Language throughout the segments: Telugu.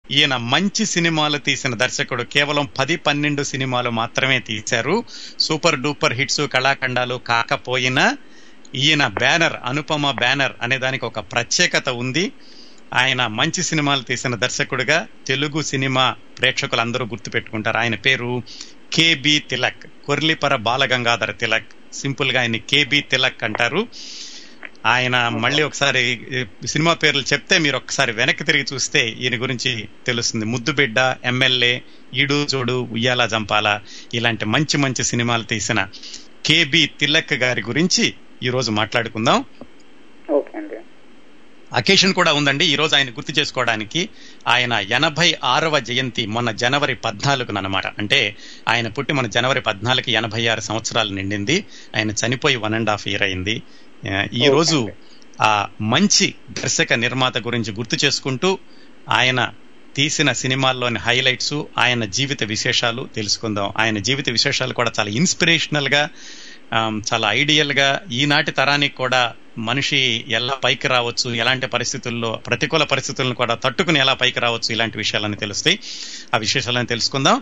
ఈయన మంచి సినిమాలు తీసిన దర్శకుడు కేవలం పది పన్నెండు సినిమాలు మాత్రమే తీశారు సూపర్ డూపర్ హిట్స్ కళాఖండాలు కాకపోయినా ఈయన బ్యానర్ అనుపమ బ్యానర్ అనే దానికి ఒక ప్రత్యేకత ఉంది ఆయన మంచి సినిమాలు తీసిన దర్శకుడిగా తెలుగు సినిమా ప్రేక్షకులందరూ గుర్తుపెట్టుకుంటారు ఆయన పేరు కేబి తిలక్ కొర్లిపర బాలగంగాధర తిలక్ సింపుల్ గా ఆయన కేబి తిలక్ అంటారు ఆయన మళ్ళీ ఒకసారి ఈ సినిమా పేర్లు చెప్తే మీరు ఒకసారి వెనక్కి తిరిగి చూస్తే ఈయన గురించి తెలుస్తుంది ముద్దుబిడ్డ ఎమ్మెల్యే ఈడు జోడు ఉయ్యాల జంపాల ఇలాంటి మంచి మంచి సినిమాలు తీసిన కేబి తిలక్ గారి గురించి ఈ రోజు మాట్లాడుకుందాం ఓకే అండి అకేషన్ కూడా ఉందండి ఈ రోజు ఆయన గుర్తు చేసుకోవడానికి ఆయన ఎనభై ఆరవ జయంతి మొన్న జనవరి పద్నాలుగున అనమాట అంటే ఆయన పుట్టి మన జనవరి పద్నాలుగు ఎనభై ఆరు సంవత్సరాలు నిండింది ఆయన చనిపోయి వన్ అండ్ హాఫ్ ఇయర్ అయింది ఆ, ఈ రోజు ఆ మంచి దర్శక నిర్మాత గురించి గుర్తు చేసుకుంటూ ఆయన తీసిన సినిమాల్లోని హైలైట్స్ ఆయన జీవిత విశేషాలు తెలుసుకుందాం ఆయన జీవిత విశేషాలు కూడా చాలా ఇన్స్పిరేషనల్ గా ఆమ్, చాలా ఐడియల్ గా ఈనాటి తరానికి కూడా మనిషి ఎలా పైకి రావచ్చు ఎలాంటి పరిస్థితుల్లో ప్రతికూల పరిస్థితులను కూడా తట్టుకుని ఎలా పైకి రావచ్చు ఇలాంటి విషయాలని తెలుస్తాయి ఆ విశేషాలను తెలుసుకుందాం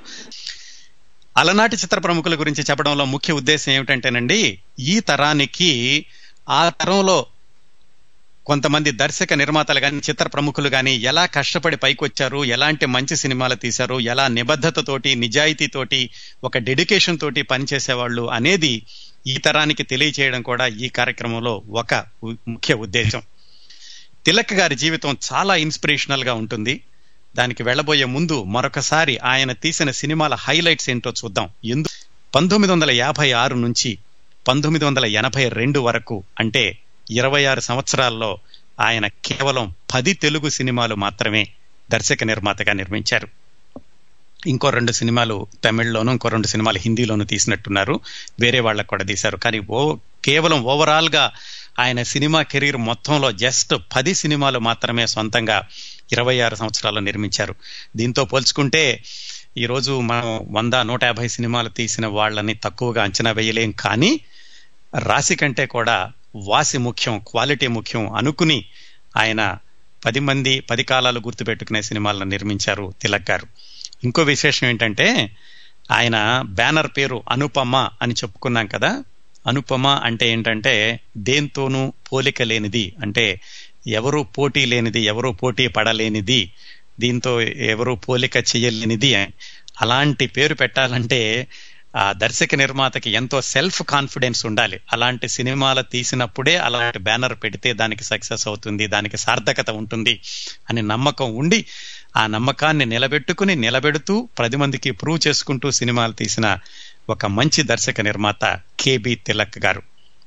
అలనాటి చిత్ర ప్రముఖుల గురించి చెప్పడంలో ముఖ్య ఉద్దేశం ఏమిటంటేనండి ఈ తరానికి ఆ తరంలో కొంతమంది దర్శక నిర్మాతలు కానీ చిత్ర ప్రముఖులు కానీ ఎలా కష్టపడి పైకొచ్చారు ఎలాంటి మంచి సినిమాలు తీశారు ఎలా నిబద్ధతతోటి నిజాయితీతోటి ఒక డెడికేషన్ తోటి పనిచేసేవాళ్ళు అనేది ఈ తరానికి తెలియచేయడం కూడా ఈ కార్యక్రమంలో ఒక ఉ- ముఖ్య ఉద్దేశం తిలక్ గారి జీవితం చాలా ఇన్స్పిరేషనల్ గా ఉంటుంది దానికి వెళ్ళబోయే ముందు మరొకసారి ఆయన తీసిన సినిమాల హైలైట్స్ ఏంటో చూద్దాం ఎందు పంతొమ్మిది వందల యాభై ఆరు నుంచి పంతొమ్మిది వందల ఎనభై రెండు వరకు అంటే ఇరవై ఆరు సంవత్సరాల్లో ఆయన కేవలం పది తెలుగు సినిమాలు మాత్రమే దర్శక నిర్మాతగా నిర్మించారు ఇంకో రెండు సినిమాలు తమిళ్లోను ఇంకో రెండు సినిమాలు హిందీలోను తీసినట్టున్నారు వేరే వాళ్ళకు కూడా తీశారు కానీ ఓ కేవలం ఓవరాల్ గా ఆయన సినిమా కెరీర్ మొత్తంలో జస్ట్ పది సినిమాలు మాత్రమే సొంతంగా ఇరవై ఆరు సంవత్సరాలు నిర్మించారు దీంతో పోల్చుకుంటే ఈ రోజు మనం వంద నూట యాభై సినిమాలు తీసిన వాళ్ళని తక్కువగా అంచనా వేయలేం కానీ రాశి కంటే కూడా వాసి ముఖ్యం క్వాలిటీ ముఖ్యం అనుకుని ఆయన పది మంది పది కాలాలు గుర్తుపెట్టుకునే సినిమాలను నిర్మించారు తిలక్ గారు ఇంకో విశేషం ఏంటంటే ఆయన బ్యానర్ పేరు అనుపమ అని చెప్పుకున్నాం కదా అనుపమ అంటే ఏంటంటే దేంతోనూ పోలిక లేనిది అంటే ఎవరు పోటీ లేనిది ఎవరు పోటీ పడలేనిది దీంతో ఎవరు పోలిక చేయలేనిది అని. అలాంటి పేరు పెట్టాలంటే ఆ దర్శక నిర్మాతకి ఎంతో సెల్ఫ్ కాన్ఫిడెన్స్ ఉండాలి అలాంటి సినిమాలు తీసినప్పుడే అలాంటి బ్యానర్ పెడితే దానికి సక్సెస్ అవుతుంది దానికి సార్థకత ఉంటుంది అని నమ్మకం ఉండి ఆ నమ్మకాన్ని నిలబెట్టుకుని నిలబెడుతూ పది మందికి ప్రూవ్ చేసుకుంటూ సినిమాలు తీసిన ఒక మంచి దర్శక నిర్మాత కేబి తిలక్ గారు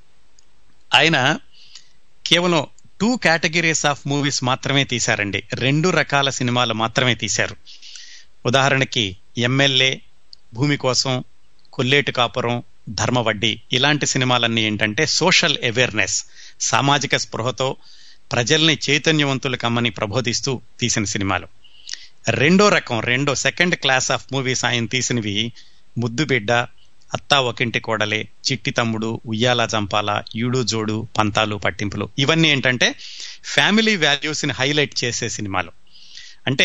ఆయన కేవలం టూ కేటగిరీస్ ఆఫ్ మూవీస్ మాత్రమే తీశారండి రెండు రకాల సినిమాలు మాత్రమే తీశారు ఉదాహరణకి ఎమ్మెల్యే భూమి కోసం కొల్లేటి కాపురం ధర్మవడ్డీ ఇలాంటి సినిమాలన్నీ ఏంటంటే సోషల్ అవేర్నెస్ సామాజిక స్పృహతో ప్రజల్ని చైతన్యవంతులు కమ్మని ప్రబోధిస్తూ తీసిన సినిమాలు రెండో రకం రెండో సెకండ్ క్లాస్ ఆఫ్ మూవీస్ ఆయన తీసినవి ముద్దు బిడ్డ అత్తా ఒకింటి కోడలే చిట్టి తమ్ముడు ఉయ్యాల జంపాల ఈడు జోడు పంతాలు పట్టింపులు ఇవన్నీ ఏంటంటే ఫ్యామిలీ వాల్యూస్ ని హైలైట్ చేసే సినిమాలు అంటే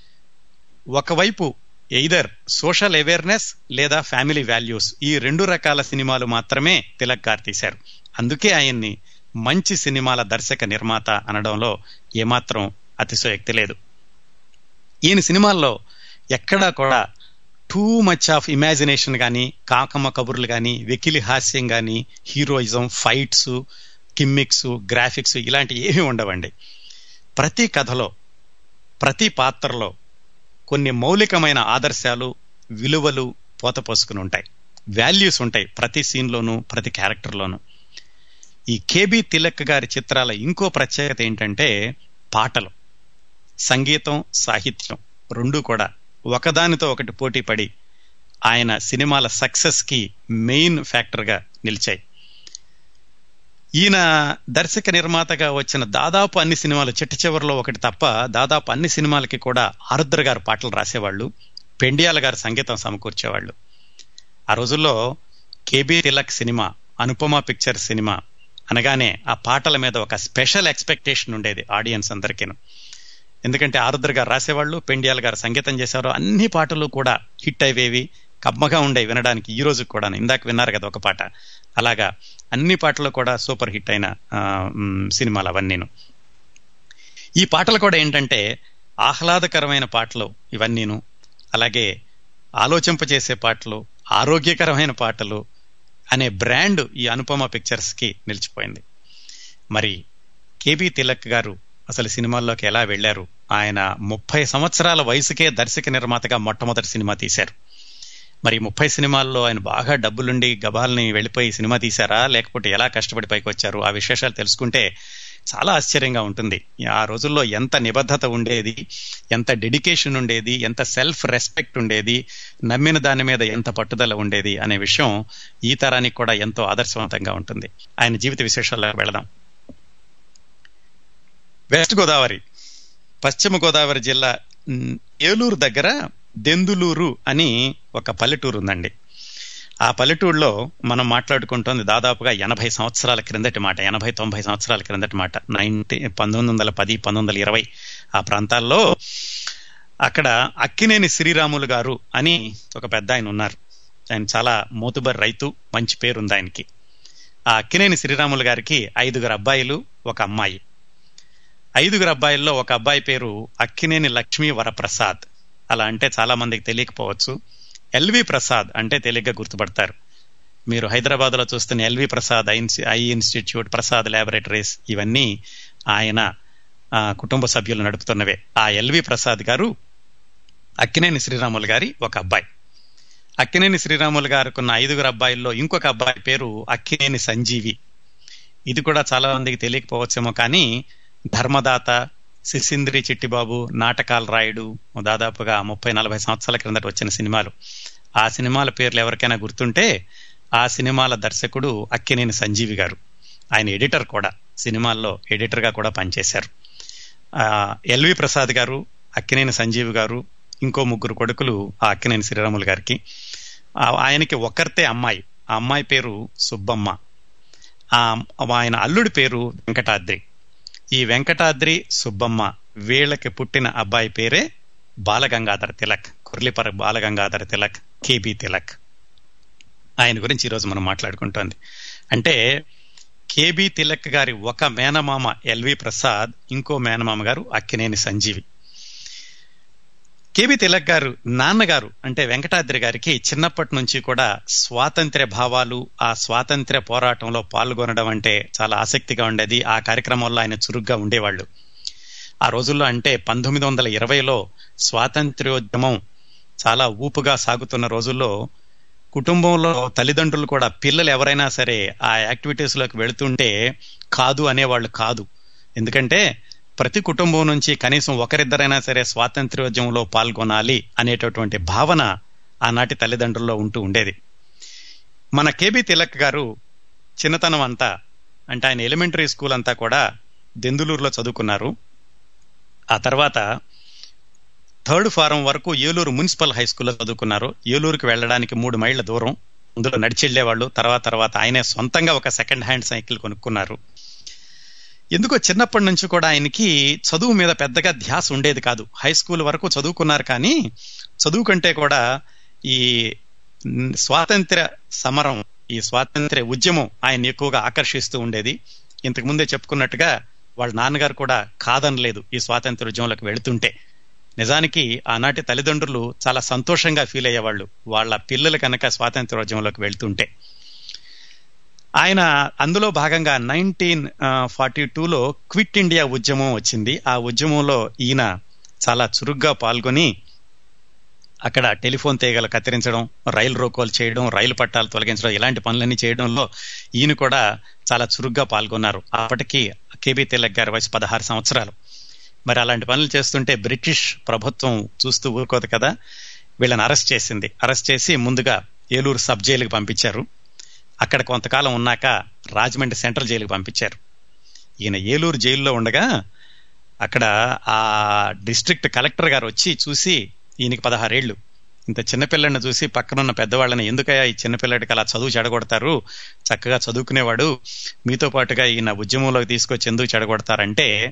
ఒకవైపు ఎయిదర్ సోషల్ అవేర్నెస్ లేదా ఫ్యామిలీ వాల్యూస్ ఈ రెండు రకాల సినిమాలు మాత్రమే తిలక్ గారు తీశారు అందుకే ఆయన్ని మంచి సినిమాల దర్శక నిర్మాత అనడంలో ఏమాత్రం అతిశయోక్తి లేదు ఈయన సినిమాల్లో ఎక్కడా కూడా టూ మచ్ ఆఫ్ ఇమాజినేషన్ కానీ కాకమ్మ కబుర్లు కానీ వెకిలి హాస్యం కానీ హీరోయిజం ఫైట్స్ కిమ్మిక్స్ గ్రాఫిక్స్ ఇలాంటి ఏమీ ఉండవండి ప్రతి కథలో ప్రతి పాత్రలో కొన్ని మౌలికమైన ఆదర్శాలు విలువలు పోతపోసుకుని ఉంటాయి వాల్యూస్ ఉంటాయి ప్రతి సీన్లోనూ ప్రతి క్యారెక్టర్లోనూ ఈ కేబి తిలక్ గారి చిత్రాల ఇంకో ప్రత్యేకత ఏంటంటే పాటలు సంగీతం సాహిత్యం రెండు కూడా ఒకదానితో ఒకటి పోటీ పడి ఆయన సినిమాల సక్సెస్ కి మెయిన్ ఫ్యాక్టర్ గా నిలిచాయి ఈయన దర్శక నిర్మాతగా వచ్చిన దాదాపు అన్ని సినిమాలు చిట్ట చివరిలో ఒకటి తప్ప దాదాపు అన్ని సినిమాలకి కూడా ఆరుద్ర గారు పాటలు రాసేవాళ్ళు పెండియాల గారు సంగీతం సమకూర్చేవాళ్ళు ఆ రోజుల్లో కేబీ తిలక్ సినిమా అనుపమ పిక్చర్ సినిమా అనగానే ఆ పాటల మీద ఒక స్పెషల్ ఎక్స్పెక్టేషన్ ఉండేది ఆడియన్స్ అందరికీను ఎందుకంటే ఆరుద్ర గారు రాసేవాళ్ళు పెండియాల గారు సంగీతం చేసేవారు అన్ని పాటలు కూడా హిట్ అయ్యేవి కమ్మగా ఉండే వినడానికి ఈ రోజు కూడా ఇందాక విన్నారు కదా ఒక పాట అలాగా అన్ని పాటలు కూడా సూపర్ హిట్ అయిన ఆ, మ్, సినిమాలు అవన్నీను ఈ పాటలు కూడా ఏంటంటే ఆహ్లాదకరమైన పాటలు ఇవన్నీను అలాగే ఆలోచింపచేసే పాటలు ఆరోగ్యకరమైన పాటలు అనే బ్రాండ్ ఈ అనుపమ పిక్చర్స్ కి నిలిచిపోయింది మరి కేబి తిలక్ గారు అసలు సినిమాల్లోకి ఎలా వెళ్ళారు ఆయన ముప్పై సంవత్సరాల వయసుకే దర్శక నిర్మాతగా మొట్టమొదటి సినిమా తీశారు మరి ముప్పై సినిమాల్లో ఆయన బాగా డబ్బులుండి గబాల్ని వెళ్ళిపోయి సినిమా తీశారా లేకపోతే ఎలా కష్టపడి పైకి వచ్చారు ఆ విశేషాలు తెలుసుకుంటే చాలా ఆశ్చర్యంగా ఉంటుంది ఆ రోజుల్లో ఎంత నిబద్ధత ఉండేది ఎంత డెడికేషన్ ఉండేది ఎంత సెల్ఫ్ రెస్పెక్ట్ ఉండేది నమ్మిన దాని మీద ఎంత పట్టుదల ఉండేది అనే విషయం ఈ తరానికి కూడా ఎంతో ఆదర్శవంతంగా ఉంటుంది ఆయన జీవిత విశేషాలకు వెళదాం వెస్ట్ గోదావరి పశ్చిమ గోదావరి జిల్లా మ్, ఏలూరు దగ్గర దెందులూరు అని ఒక పల్లెటూరు ఉందండి ఆ పల్లెటూరులో మనం మాట్లాడుకుంటోంది దాదాపుగా ఎనభై సంవత్సరాల క్రిందటి మాట ఎనభై తొంభై సంవత్సరాల క్రిందటి మాట నైన్టీ పంతొమ్మిది వందల పది పంతొమ్మిది వందల ఇరవై ఆ ప్రాంతాల్లో అక్కడ అక్కినేని శ్రీరాములు గారు అని ఒక పెద్ద ఆయన ఉన్నారు ఆయన చాలా మోతుబర్ రైతు మంచి పేరుంది ఆయనకి ఆ అక్కినేని శ్రీరాములు గారికి ఐదుగురు అబ్బాయిలు ఒక అమ్మాయి ఐదుగురు అబ్బాయిల్లో ఒక అబ్బాయి పేరు అక్కినేని లక్ష్మీ వరప్రసాద్ అలా అంటే చాలా మందికి తెలియకపోవచ్చు ఎల్వి ప్రసాద్ అంటే తేలిగ్గా గుర్తుపడతారు మీరు హైదరాబాద్ లో చూస్తున్న L V Prasad eye- eye institute Prasad laboratories ఇవన్నీ ఆయన ఆ, కుటుంబ సభ్యులు నడుపుతున్నవే ఆ ఎల్వి ప్రసాద్ గారు అక్కినేని శ్రీరాములు గారి ఒక అబ్బాయి అక్కినేని శ్రీరాములు గారికి ఉన్న ఐదుగురు అబ్బాయిల్లో ఇంకొక అబ్బాయి పేరు అక్కినేని సంజీవి ఇది కూడా చాలా మందికి తెలియకపోవచ్చేమో కానీ ధర్మదాత శిశింద్రి చిట్టిబాబు నాటకాలు రాయుడు దాదాపుగా ముప్పై నలభై సంవత్సరాల క్రిందట వచ్చిన సినిమాలు ఆ సినిమాల పేర్లు ఎవరికైనా గుర్తుంటే ఆ సినిమాల దర్శకుడు అక్కినేని సంజీవి గారు ఆయన ఎడిటర్ కూడా సినిమాల్లో ఎడిటర్ గా కూడా పనిచేశారు ఆ, ఎల్వి ప్రసాద్ గారు అక్కినేని సంజీవి గారు ఇంకో ముగ్గురు కొడుకులు ఆ అక్కినేని శ్రీరాములు గారికి ఆ, ఆయనకి ఒక్కరితే అమ్మాయి ఆ అమ్మాయి పేరు సుబ్బమ్మ ఆ ఆయన అల్లుడి పేరు వెంకటాద్రి ఈ వెంకటాద్రి సుబ్బమ్మ వీళ్ళకి పుట్టిన అబ్బాయి పేరే బాలగంగాధర తిలక్ కుర్లిపర బాలగంగాధర తిలక్ కేబి తిలక్ ఆయన గురించి ఈరోజు మనం మాట్లాడుకుంటోంది అంటే కేబి తిలక్ గారి ఒక మేనమామ ఎల్వి ప్రసాద్ ఇంకో మేనమామ గారు అక్కినేని సంజీవి కేబి తిలక్ గారు నాన్నగారు అంటే వెంకటాద్రి గారికి చిన్నప్పటి నుంచి కూడా స్వాతంత్ర్య భావాలు ఆ స్వాతంత్ర్య పోరాటంలో పాల్గొనడం అంటే చాలా ఆసక్తిగా ఉండేది ఆ కార్యక్రమంలో ఆయన చురుగ్గా ఉండేవాళ్ళు ఆ రోజుల్లో అంటే పంతొమ్మిది వందల ఇరవైలో స్వాతంత్ర్యోద్యమం చాలా ఊపుగా సాగుతున్న రోజుల్లో కుటుంబంలో తల్లిదండ్రులు కూడా పిల్లలు ఎవరైనా సరే ఆ యాక్టివిటీస్ లోకి వెళుతుంటే కాదు అనేవాళ్ళు కాదు ఎందుకంటే ప్రతి కుటుంబం నుంచి కనీసం ఒకరిద్దరైనా సరే స్వాతంత్ర్యోద్యమంలో పాల్గొనాలి అనేటటువంటి భావన ఆనాటి తల్లిదండ్రుల్లో ఉంటూ ఉండేది మన కేబి తిలక్ గారు చిన్నతనం అంతా అంటే ఆయన ఎలిమెంటరీ స్కూల్ అంతా కూడా దెందులూరులో చదువుకున్నారు ఆ తర్వాత థర్డ్ ఫారం వరకు ఏలూరు మున్సిపల్ హై స్కూల్లో చదువుకున్నారు ఏలూరుకి వెళ్ళడానికి మూడు మైళ్ళ దూరం అందులో నడిచి వెళ్ళేవాళ్ళు తర్వాత తర్వాత ఆయనే సొంతంగా ఒక సెకండ్ హ్యాండ్ సైకిల్ కొనుక్కున్నారు ఎందుకో చిన్నప్పటి నుంచి కూడా ఆయనకి చదువు మీద పెద్దగా ధ్యాస ఉండేది కాదు హై స్కూల్ వరకు చదువుకున్నారు కానీ చదువు కంటే కూడా ఈ న్- స్వాతంత్ర్య సమరం ఈ స్వాతంత్ర్య ఉద్యమం ఆయన ఎక్కువగా ఆకర్షిస్తూ ఉండేది ఇంతకు ముందే చెప్పుకున్నట్టుగా వాళ్ళ నాన్నగారు కూడా కాదనలేదు ఈ స్వాతంత్ర్య ఉద్యమంలోకి వెళుతుంటే నిజానికి ఆనాటి తల్లిదండ్రులు చాలా సంతోషంగా ఫీల్ అయ్యేవాళ్ళు వాళ్ళ పిల్లలు కనుక స్వాతంత్ర్యోద్యమంలోకి వెళ్తుంటే ఆయన అందులో భాగంగా నైన్టీన్ ఫార్టీ టూలో క్విట్ ఇండియా ఉద్యమం వచ్చింది ఆ ఉద్యమంలో ఈయన చాలా చురుగ్గా పాల్గొని అక్కడ టెలిఫోన్ తీగలు కత్తిరించడం రైలు రోకోలు చేయడం రైలు పట్టాలు తొలగించడం ఇలాంటి పనులన్నీ చేయడంలో ఈయన కూడా చాలా చురుగ్గా పాల్గొన్నారు అప్పటికి కేబీ తిలక్ గారి వయసు పదహారు సంవత్సరాలు మరి అలాంటి పనులు చేస్తుంటే బ్రిటిష్ ప్రభుత్వం చూస్తూ ఊరుకోదు కదా వీళ్ళని అరెస్ట్ చేసింది అరెస్ట్ చేసి ముందుగా ఏలూరు సబ్ జైలుకి పంపించారు అక్కడ కొంతకాలం ఉన్నాక రాజమండ్రి సెంట్రల్ జైలుకి పంపించారు ఈయన ఏలూరు జైల్లో ఉండగా అక్కడ ఆ డిస్ట్రిక్ట్ కలెక్టర్ గారు వచ్చి చూసి ఈయనకి పదహారేళ్లు ఇంత చిన్నపిల్లని చూసి పక్కనున్న పెద్దవాళ్ళని ఎందుకయ్యా ఈ చిన్నపిల్లడికి అలా చదువు చెడగొడతారు చక్కగా చదువుకునేవాడు మీతో పాటుగా ఈయన ఉద్యమంలోకి తీసుకొచ్చి ఎందుకు చెడగొడతారంటే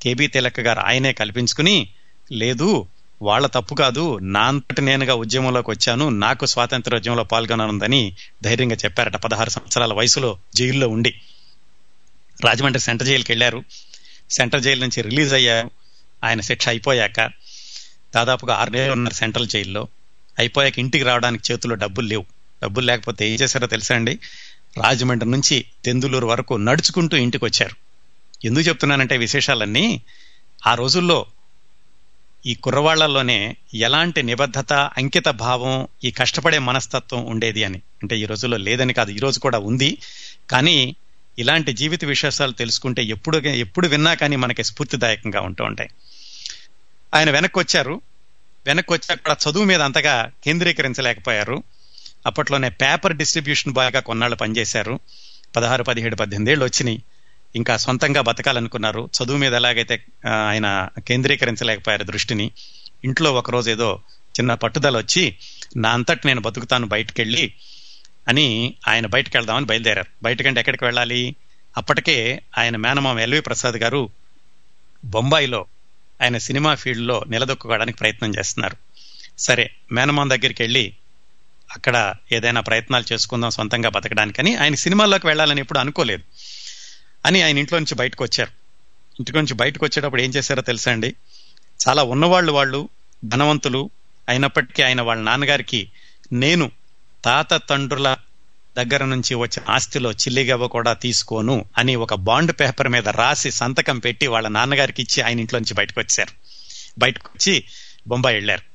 కేబీ తిలక్ గారు ఆయనే కల్పించుకుని లేదు వాళ్ళ తప్పు కాదు నా అంతటి నేనుగా ఉద్యమంలోకి వచ్చాను నాకు స్వాతంత్రోద్యమంలో పాల్గొననుందని ధైర్యంగా చెప్పారట పదహారు సంవత్సరాల వయసులో జైల్లో ఉండి రాజమండ్రి సెంట్రల్ జైలుకి వెళ్ళారు సెంట్రల్ జైలు నుంచి రిలీజ్ అయ్యారు ఆయన శిక్ష అయిపోయాక దాదాపుగా ఆరు నెలలు ఉన్నారు సెంట్రల్ జైల్లో అయిపోయాక ఇంటికి రావడానికి చేతుల్లో డబ్బులు లేవు డబ్బులు లేకపోతే ఏం చేశారో తెలుసా అండి రాజమండ్రి నుంచి తెందులూరు వరకు నడుచుకుంటూ ఇంటికి వచ్చారు ఎందుకు చెప్తున్నానంటే విశేషాలన్నీ ఆ రోజుల్లో ఈ కుర్రవాళ్లలోనే ఎలాంటి నిబద్ధత అంకిత భావం ఈ కష్టపడే మనస్తత్వం ఉండేది అని అంటే ఈ రోజుల్లో లేదని కాదు ఈ రోజు కూడా ఉంది కానీ ఇలాంటి జీవిత విశేషాలు తెలుసుకుంటే ఎప్పుడు ఎప్పుడు విన్నా కానీ మనకి స్ఫూర్తిదాయకంగా ఉంటూ ఉంటాయి ఆయన వెనక్కి వచ్చారు వెనక్కి వచ్చాక కూడా చదువు మీద అంతగా కేంద్రీకరించలేకపోయారు అప్పట్లోనే పేపర్ డిస్ట్రిబ్యూషన్ బాగా కొన్నాళ్ళు పనిచేశారు పదహారు పదిహేడు పద్దెనిమిది ఏళ్ళు వచ్చినాయి ఇంకా సొంతంగా బతకాలనుకున్నారు చదువు మీద ఎలాగైతే ఆయన కేంద్రీకరించలేకపోయారు దృష్టిని ఇంట్లో ఒకరోజు ఏదో చిన్న పట్టుదల వచ్చి నా అంతటి నేను బతుకుతాను బయటకెళ్ళి అని ఆయన బయటకు వెళ్దామని బయలుదేరారు బయటకంటే ఎక్కడికి వెళ్ళాలి అప్పటికే ఆయన మేనమామ ఎల్వి ప్రసాద్ గారు బొంబాయిలో ఆయన సినిమా ఫీల్డ్లో నిలదొక్కుకోవడానికి ప్రయత్నం చేస్తున్నారు సరే మేనమామ దగ్గరికి వెళ్ళి అక్కడ ఏదైనా ప్రయత్నాలు చేసుకుందాం సొంతంగా బతకడానికని ఆయన సినిమాల్లోకి వెళ్ళాలని ఎప్పుడు అనుకోలేదు అని ఆయన ఇంట్లో నుంచి బయటకు వచ్చారు ఇంటి నుంచి బయటకు వచ్చేటప్పుడు ఏం చేశారో తెలుసా అండి చాలా ఉన్నవాళ్ళు వాళ్ళు ధనవంతులు అయినప్పటికీ ఆయన వాళ్ళ నాన్నగారికి నేను తాత తండ్రుల దగ్గర నుంచి వచ్చిన ఆస్తిలో చిల్లిగవ్వ కూడా తీసుకోను అని ఒక బాండ్ పేపర్ మీద రాసి సంతకం పెట్టి వాళ్ళ నాన్నగారికి ఇచ్చి ఆయన ఇంట్లో నుంచి బయటకు వచ్చారు బయటకు వచ్చి బొంబాయి వెళ్ళారు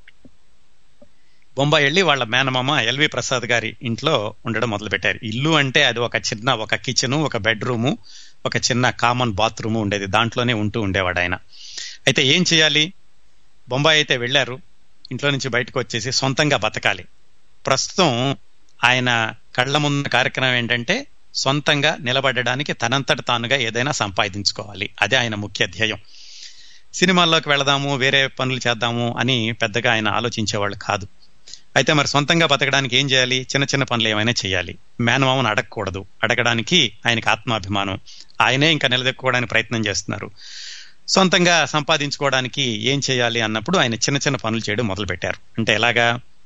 బొంబాయి వెళ్ళి వాళ్ళ మేనమామ ఎల్వి ప్రసాద్ గారి ఇంట్లో ఉండడం మొదలుపెట్టారు ఇల్లు అంటే అది ఒక చిన్న ఒక కిచెను ఒక బెడ్రూము ఒక చిన్న కామన్ బాత్రూము ఉండేది దాంట్లోనే ఉంటూ ఉండేవాడు ఆయన అయితే ఏం చేయాలి బొంబాయి అయితే వెళ్ళారు ఇంట్లో నుంచి బయటకు వచ్చేసి సొంతంగా బతకాలి ప్రస్తుతం ఆయన కళ్ళ ముందు కార్యక్రమం ఏంటంటే సొంతంగా నిలబడడానికి తనంతట తానుగా ఏదైనా సంపాదించుకోవాలి అదే ఆయన ముఖ్య ధ్యేయం సినిమాల్లోకి వెళదాము వేరే పనులు చేద్దాము అని పెద్దగా ఆయన ఆలోచించేవాళ్ళు కాదు అయితే మరి సొంతంగా బతకడానికి ఏం చేయాలి చిన్న చిన్న పనులు ఏమైనా చేయాలి మేనమామను అడగకూడదు అడగడానికి ఆయనకి ఆత్మాభిమానం ఆయనే ఇంకా నిలదొక్కుకోవడానికి ప్రయత్నం చేస్తున్నారు సొంతంగా సంపాదించుకోవడానికి ఏం చేయాలి అన్నప్పుడు ఆయన చిన్న చిన్న పనులు చేయడం మొదలు పెట్టారు అంటే ఎలాగా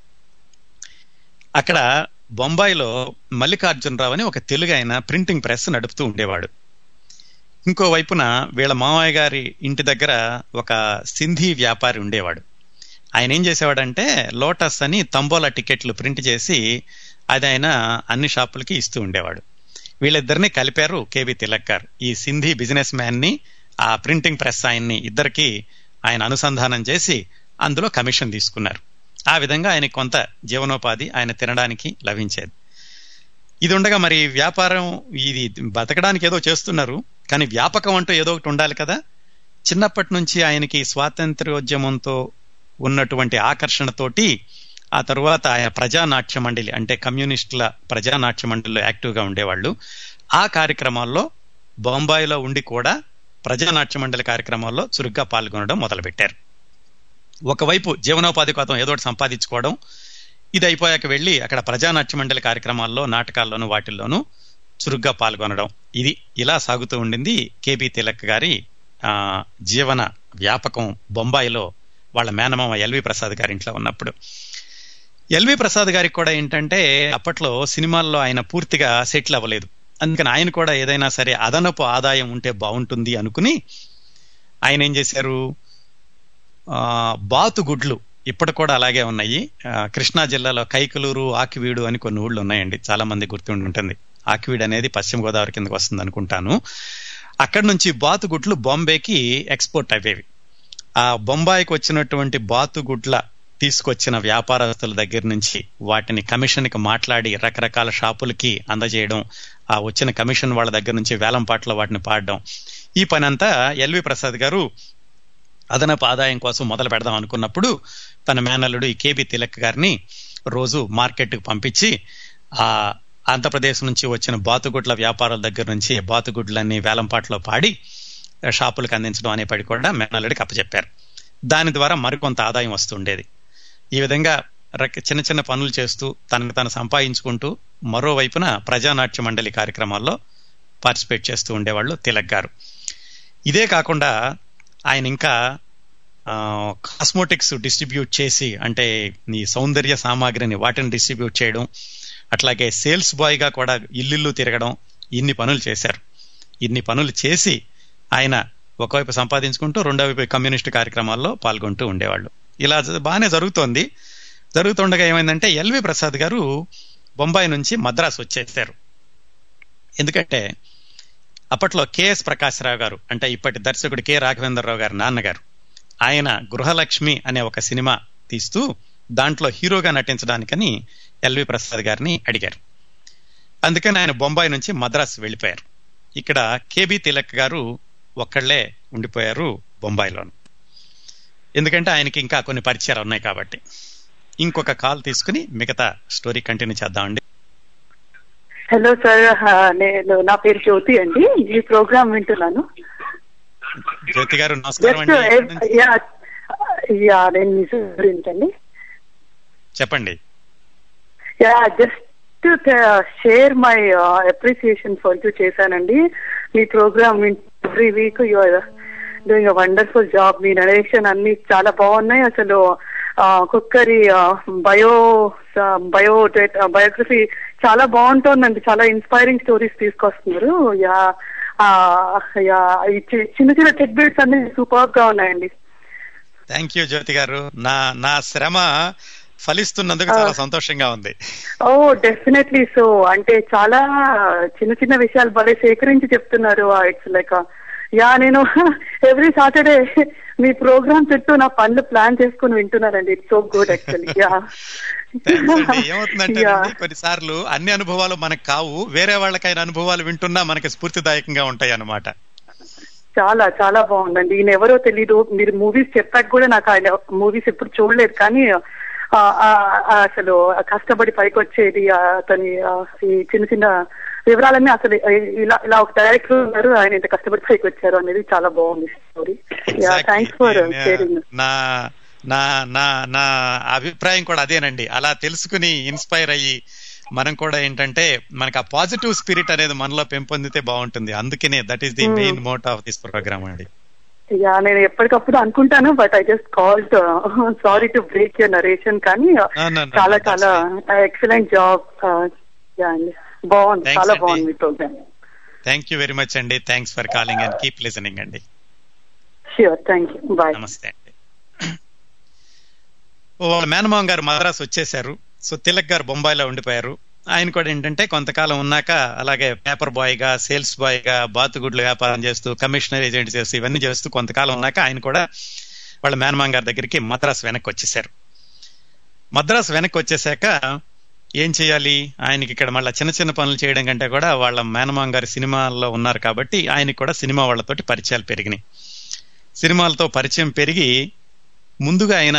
అక్కడ బొంబాయిలో మల్లికార్జునరావు అని ఒక తెలుగు ఆయన ప్రింటింగ్ ప్రెస్ నడుపుతూ ఉండేవాడు ఇంకో వైపున వీళ్ళ మామయ్య గారి ఇంటి దగ్గర ఒక సింధీ వ్యాపారి ఉండేవాడు ఆయన ఏం చేసేవాడంటే లోటస్ అని తంబోలా టికెట్లు ప్రింట్ చేసి అది ఆయన అన్ని షాపులకి ఇస్తూ ఉండేవాడు వీళ్ళిద్దరిని కలిపారు కేవి తిలక్ గారు ఈ సింధీ బిజినెస్ మ్యాన్ ని ఆ ప్రింటింగ్ ప్రెస్ ఆయన్ని ఇద్దరికి ఆయన అనుసంధానం చేసి అందులో కమిషన్ తీసుకున్నారు ఆ విధంగా ఆయన కొంత జీవనోపాధి ఆయన తినడానికి లభించేది ఇది ఉండగా మరి వ్యాపారం ఇది బతకడానికి ఏదో చేస్తున్నారు కానీ వ్యాపకం అంటూ ఏదో ఒకటి ఉండాలి కదా చిన్నప్పటి నుంచి ఆయనకి స్వాతంత్ర్యోద్యమంతో ఉన్నటువంటి ఆకర్షణతోటి ఆ తరువాత ఆయన ప్రజానాట్య మండలి అంటే కమ్యూనిస్టుల ప్రజానాట్య మండలిలో యాక్టివ్గా ఉండేవాళ్ళు ఆ కార్యక్రమాల్లో బొంబాయిలో ఉండి కూడా ప్రజానాట్య మండలి కార్యక్రమాల్లో చురుగ్గా పాల్గొనడం మొదలుపెట్టారు ఒకవైపు జీవనోపాధి కోసం ఏదో ఒకటి సంపాదించుకోవడం ఇది అయిపోయాక వెళ్ళి అక్కడ ప్రజానాట్య మండలి కార్యక్రమాల్లో నాటకాల్లోనూ వాటిల్లోనూ చురుగ్గా పాల్గొనడం ఇది ఇలా సాగుతూ ఉండింది కేబీ తిలక్ గారి జీవన వ్యాపకం బొంబాయిలో వాళ్ళ మేనమామ ఎల్వి ప్రసాద్ గారి ఇంట్లో ఉన్నప్పుడు ఎల్వి ప్రసాద్ గారికి కూడా ఏంటంటే అప్పట్లో సినిమాల్లో ఆయన పూర్తిగా సెటిల్ అవ్వలేదు అందుకని ఆయన కూడా ఏదైనా సరే అదనపు ఆదాయం ఉంటే బాగుంటుంది అనుకుని ఆయన ఏం చేశారు బాతుగుడ్లు ఇప్పటి కూడా అలాగే ఉన్నాయి కృష్ణా జిల్లాలో కైకలూరు ఆకివీడు అని కొన్ని ఊళ్ళు ఉన్నాయండి చాలా మంది గుర్తుండి ఉంటుంది ఆకివీడు అనేది పశ్చిమ గోదావరి కిందకు వస్తుంది అనుకుంటాను అక్కడి నుంచి బాతుగుడ్లు బాంబేకి ఎక్స్పోర్ట్ అయ్యేవి ఆ బొంబాయికి వచ్చినటువంటి బాతుగుడ్ల తీసుకొచ్చిన వ్యాపారస్తుల దగ్గర నుంచి వాటిని కమిషన్కి మాట్లాడి రకరకాల షాపులకి అందజేయడం ఆ వచ్చిన కమిషన్ వాళ్ళ దగ్గర నుంచి వేలంపాట్లో వాటిని పాడడం ఈ పని అంతా ఎల్వి ప్రసాద్ గారు అదనపు ఆదాయం కోసం మొదలు పెడదాం అనుకున్నప్పుడు తన మేనల్లుడు ఈ కేబి తిలక్ గారిని రోజు మార్కెట్కి పంపించి ఆ ఆంధ్రప్రదేశ్ నుంచి వచ్చిన బాతుగుడ్ల వ్యాపారుల దగ్గర నుంచి బాతుగుడ్లన్నీ వేలంపాట్లో పాడి షాపులకు అందించడం అనే పడి కూడా మేనల్లుడికి అప్పచెప్పారు దాని ద్వారా మరికొంత ఆదాయం వస్తుండేది ఈ విధంగా చిన్న చిన్న పనులు చేస్తూ తనకు తను సంపాదించుకుంటూ మరోవైపున ప్రజానాట్య మండలి కార్యక్రమాల్లో పార్టిసిపేట్ చేస్తూ ఉండేవాళ్ళు తిలక్ గారు ఇదే కాకుండా ఆయన ఇంకా కాస్మోటిక్స్ డిస్ట్రిబ్యూట్ చేసి అంటే ఈ సౌందర్య సామాగ్రిని వాటిని డిస్ట్రిబ్యూట్ చేయడం అట్లాగే సేల్స్ బాయ్ గా కూడా ఇల్లు తిరగడం ఇన్ని పనులు చేశారు ఇన్ని పనులు చేసి ఆయన ఒకవైపు సంపాదించుకుంటూ రెండో వైపు కమ్యూనిస్ట్ కార్యక్రమాల్లో పాల్గొంటూ ఉండేవాళ్ళు ఇలా బాగానే జరుగుతోంది జరుగుతుండగా ఏమైందంటే ఎల్వి ప్రసాద్ గారు బొంబాయి నుంచి మద్రాసు వచ్చేసారు ఎందుకంటే అప్పట్లో కెఎస్ ప్రకాశ్రావు గారు అంటే ఇప్పటి దర్శకుడు కె రాఘవేంద్రరావు గారు నాన్నగారు ఆయన గృహలక్ష్మి అనే ఒక సినిమా తీస్తూ దాంట్లో హీరోగా నటించడానికని ఎల్వి ప్రసాద్ గారిని అడిగారు అందుకని ఆయన బొంబాయి నుంచి మద్రాసు వెళ్ళిపోయారు ఇక్కడ కేబి తిలక్ గారు ఒక్కళ్లే ఉండిపోయారు బొంబాయిలోను ఎందుకంటే ఆయనకి ఇంకా కొన్ని పరిచయాలు ఉన్నాయి కాబట్టి ఇంకొక కాల్ తీసుకుని మిగతా స్టోరీ కంటిన్యూ చేద్దామండి హలో సార్ నేను నా పేరు జ్యోతి అండి ఈ ప్రోగ్రామ్ వింటున్నాను జ్యోతి గారు నమస్కారం జస్ట్ అండి యా యా నేను మీ స్టూడెంట్ అండి చెప్పండి yeah just share my appreciation for you చేశానండి మీ program every week you are doing a wonderful job మీ నరేషన్ అన్ని చాలా బాగున్నాయి అసలు కుక్కరి బయో బయో బయోగ్రఫీ చాలా బాగుంటుందండి చాలా ఇన్స్పైరింగ్ స్టోరీస్ తీసుకొస్తున్నారు యా ఆ, యా ఈ చి- చిన్న చిన్న టెక్ బిట్స్ అన్ని సూపర్ గా ఉన్నాయండి థ్యాంక్ యూ జ్యోతి గారు నా నా శ్రమ ఫలిస్తున్నందుకు చాలా సంతోషంగా ఉంది ఓ డెఫినెట్లీ సో అంటే చాలా చిన్న చిన్న విషయాలు భలే సేకరించి చెప్తున్నారు ఇట్స్ లైక్ యా నేను ఎవ్రీ సాటర్డే మీ ప్రోగ్రామ్ చుట్టూ నా పనులు ప్లాన్ చేసుకుని వింటున్నానండి it's so good actually yeah Thanks అండి. ఏమవుతుందంటే కొన్నిసార్లు అన్ని అనుభవాలు మనకు కావు వేరే వాళ్ళకైన అనుభవాలు వింటున్నా మనకి స్ఫూర్తిదాయకంగా ఉంటాయి అన్నమాట చాలా చాలా బాగుందండి ఈయన ఎవరో తెలీదు మీరు మూవీస్ చెప్పాక కూడా నాకు ఆయన మూవీస్ ఎప్పుడు చూడలేదు కానీ ఆ, ఆ, ఆ, అసలు కష్టపడి పైకి వచ్చేది ఆ, అతని ఆ, ఈ చిన్న చిన్న వివరాలన్నీ అసలు ఇలా ఇలా ఒక డైరెక్టర్ ఉన్నారు ఆయన ఇంత కష్టపడి పైకి వచ్చారు అనేది చాలా బాగుంది story yeah Exactly. Thanks for నేను- షేరింగ్ నా నా నా నా అభిప్రాయం కూడా అదేనండి అలా తెలుసుకుని ఇన్స్పైర్ అయ్యి మనం కూడా ఏంటంటే మనకి ఆ పాజిటివ్ స్పిరిట్ అనేది మనలో పెంపొందితే బాగుంటుంది అందుకనే that is the Hmm. Main motto of this program అండి యా నేను ఎప్పటికప్పుడు అనుకుంటాను but I just called sorry to break your narration కానీ No, no, no, చాలా no, that's చాలా ఎక్సలెంట్ జాబ్ యా అండి బాగుంది Thanks చాలా అండి. బాగుంది మీ program thank you very much అండి thanks for calling and keep listening అండి ష్యూర్ థ్యాంక్ యూ బాయ్ నమస్తే అండి ఓ, వాళ్ళ మేనమామ గారు మద్రాసు వచ్చేసారు సో తిలక్ గారు బొంబాయిలో ఉండిపోయారు ఆయన కూడా ఏంటంటే కొంతకాలం ఉన్నాక అలాగే పేపర్ బాయ్ గా సేల్స్ బాయ్ గా బాతుగుడ్లు వ్యాపారం చేస్తూ కమిషనర్ ఏజెంట్ చేస్తూ ఇవన్నీ చేస్తూ కొంతకాలం ఉన్నాక ఆయన కూడా వాళ్ళ మేనమామ గారి దగ్గరికి మద్రాసు వెనక్కి వచ్చేసారు మద్రాసు వెనక్కి వచ్చేసాక ఏం చేయాలి ఆయనకి ఇక్కడ మళ్ళీ చిన్న చిన్న పనులు చేయడం కంటే కూడా వాళ్ళ మేనమామ గారి సినిమాల్లో ఉన్నారు కాబట్టి ఆయనకి కూడా సినిమా వాళ్ళతోటి పరిచయాలు పెరిగినాయి సినిమాలతో పరిచయం పెరిగి ముందుగా ఆయన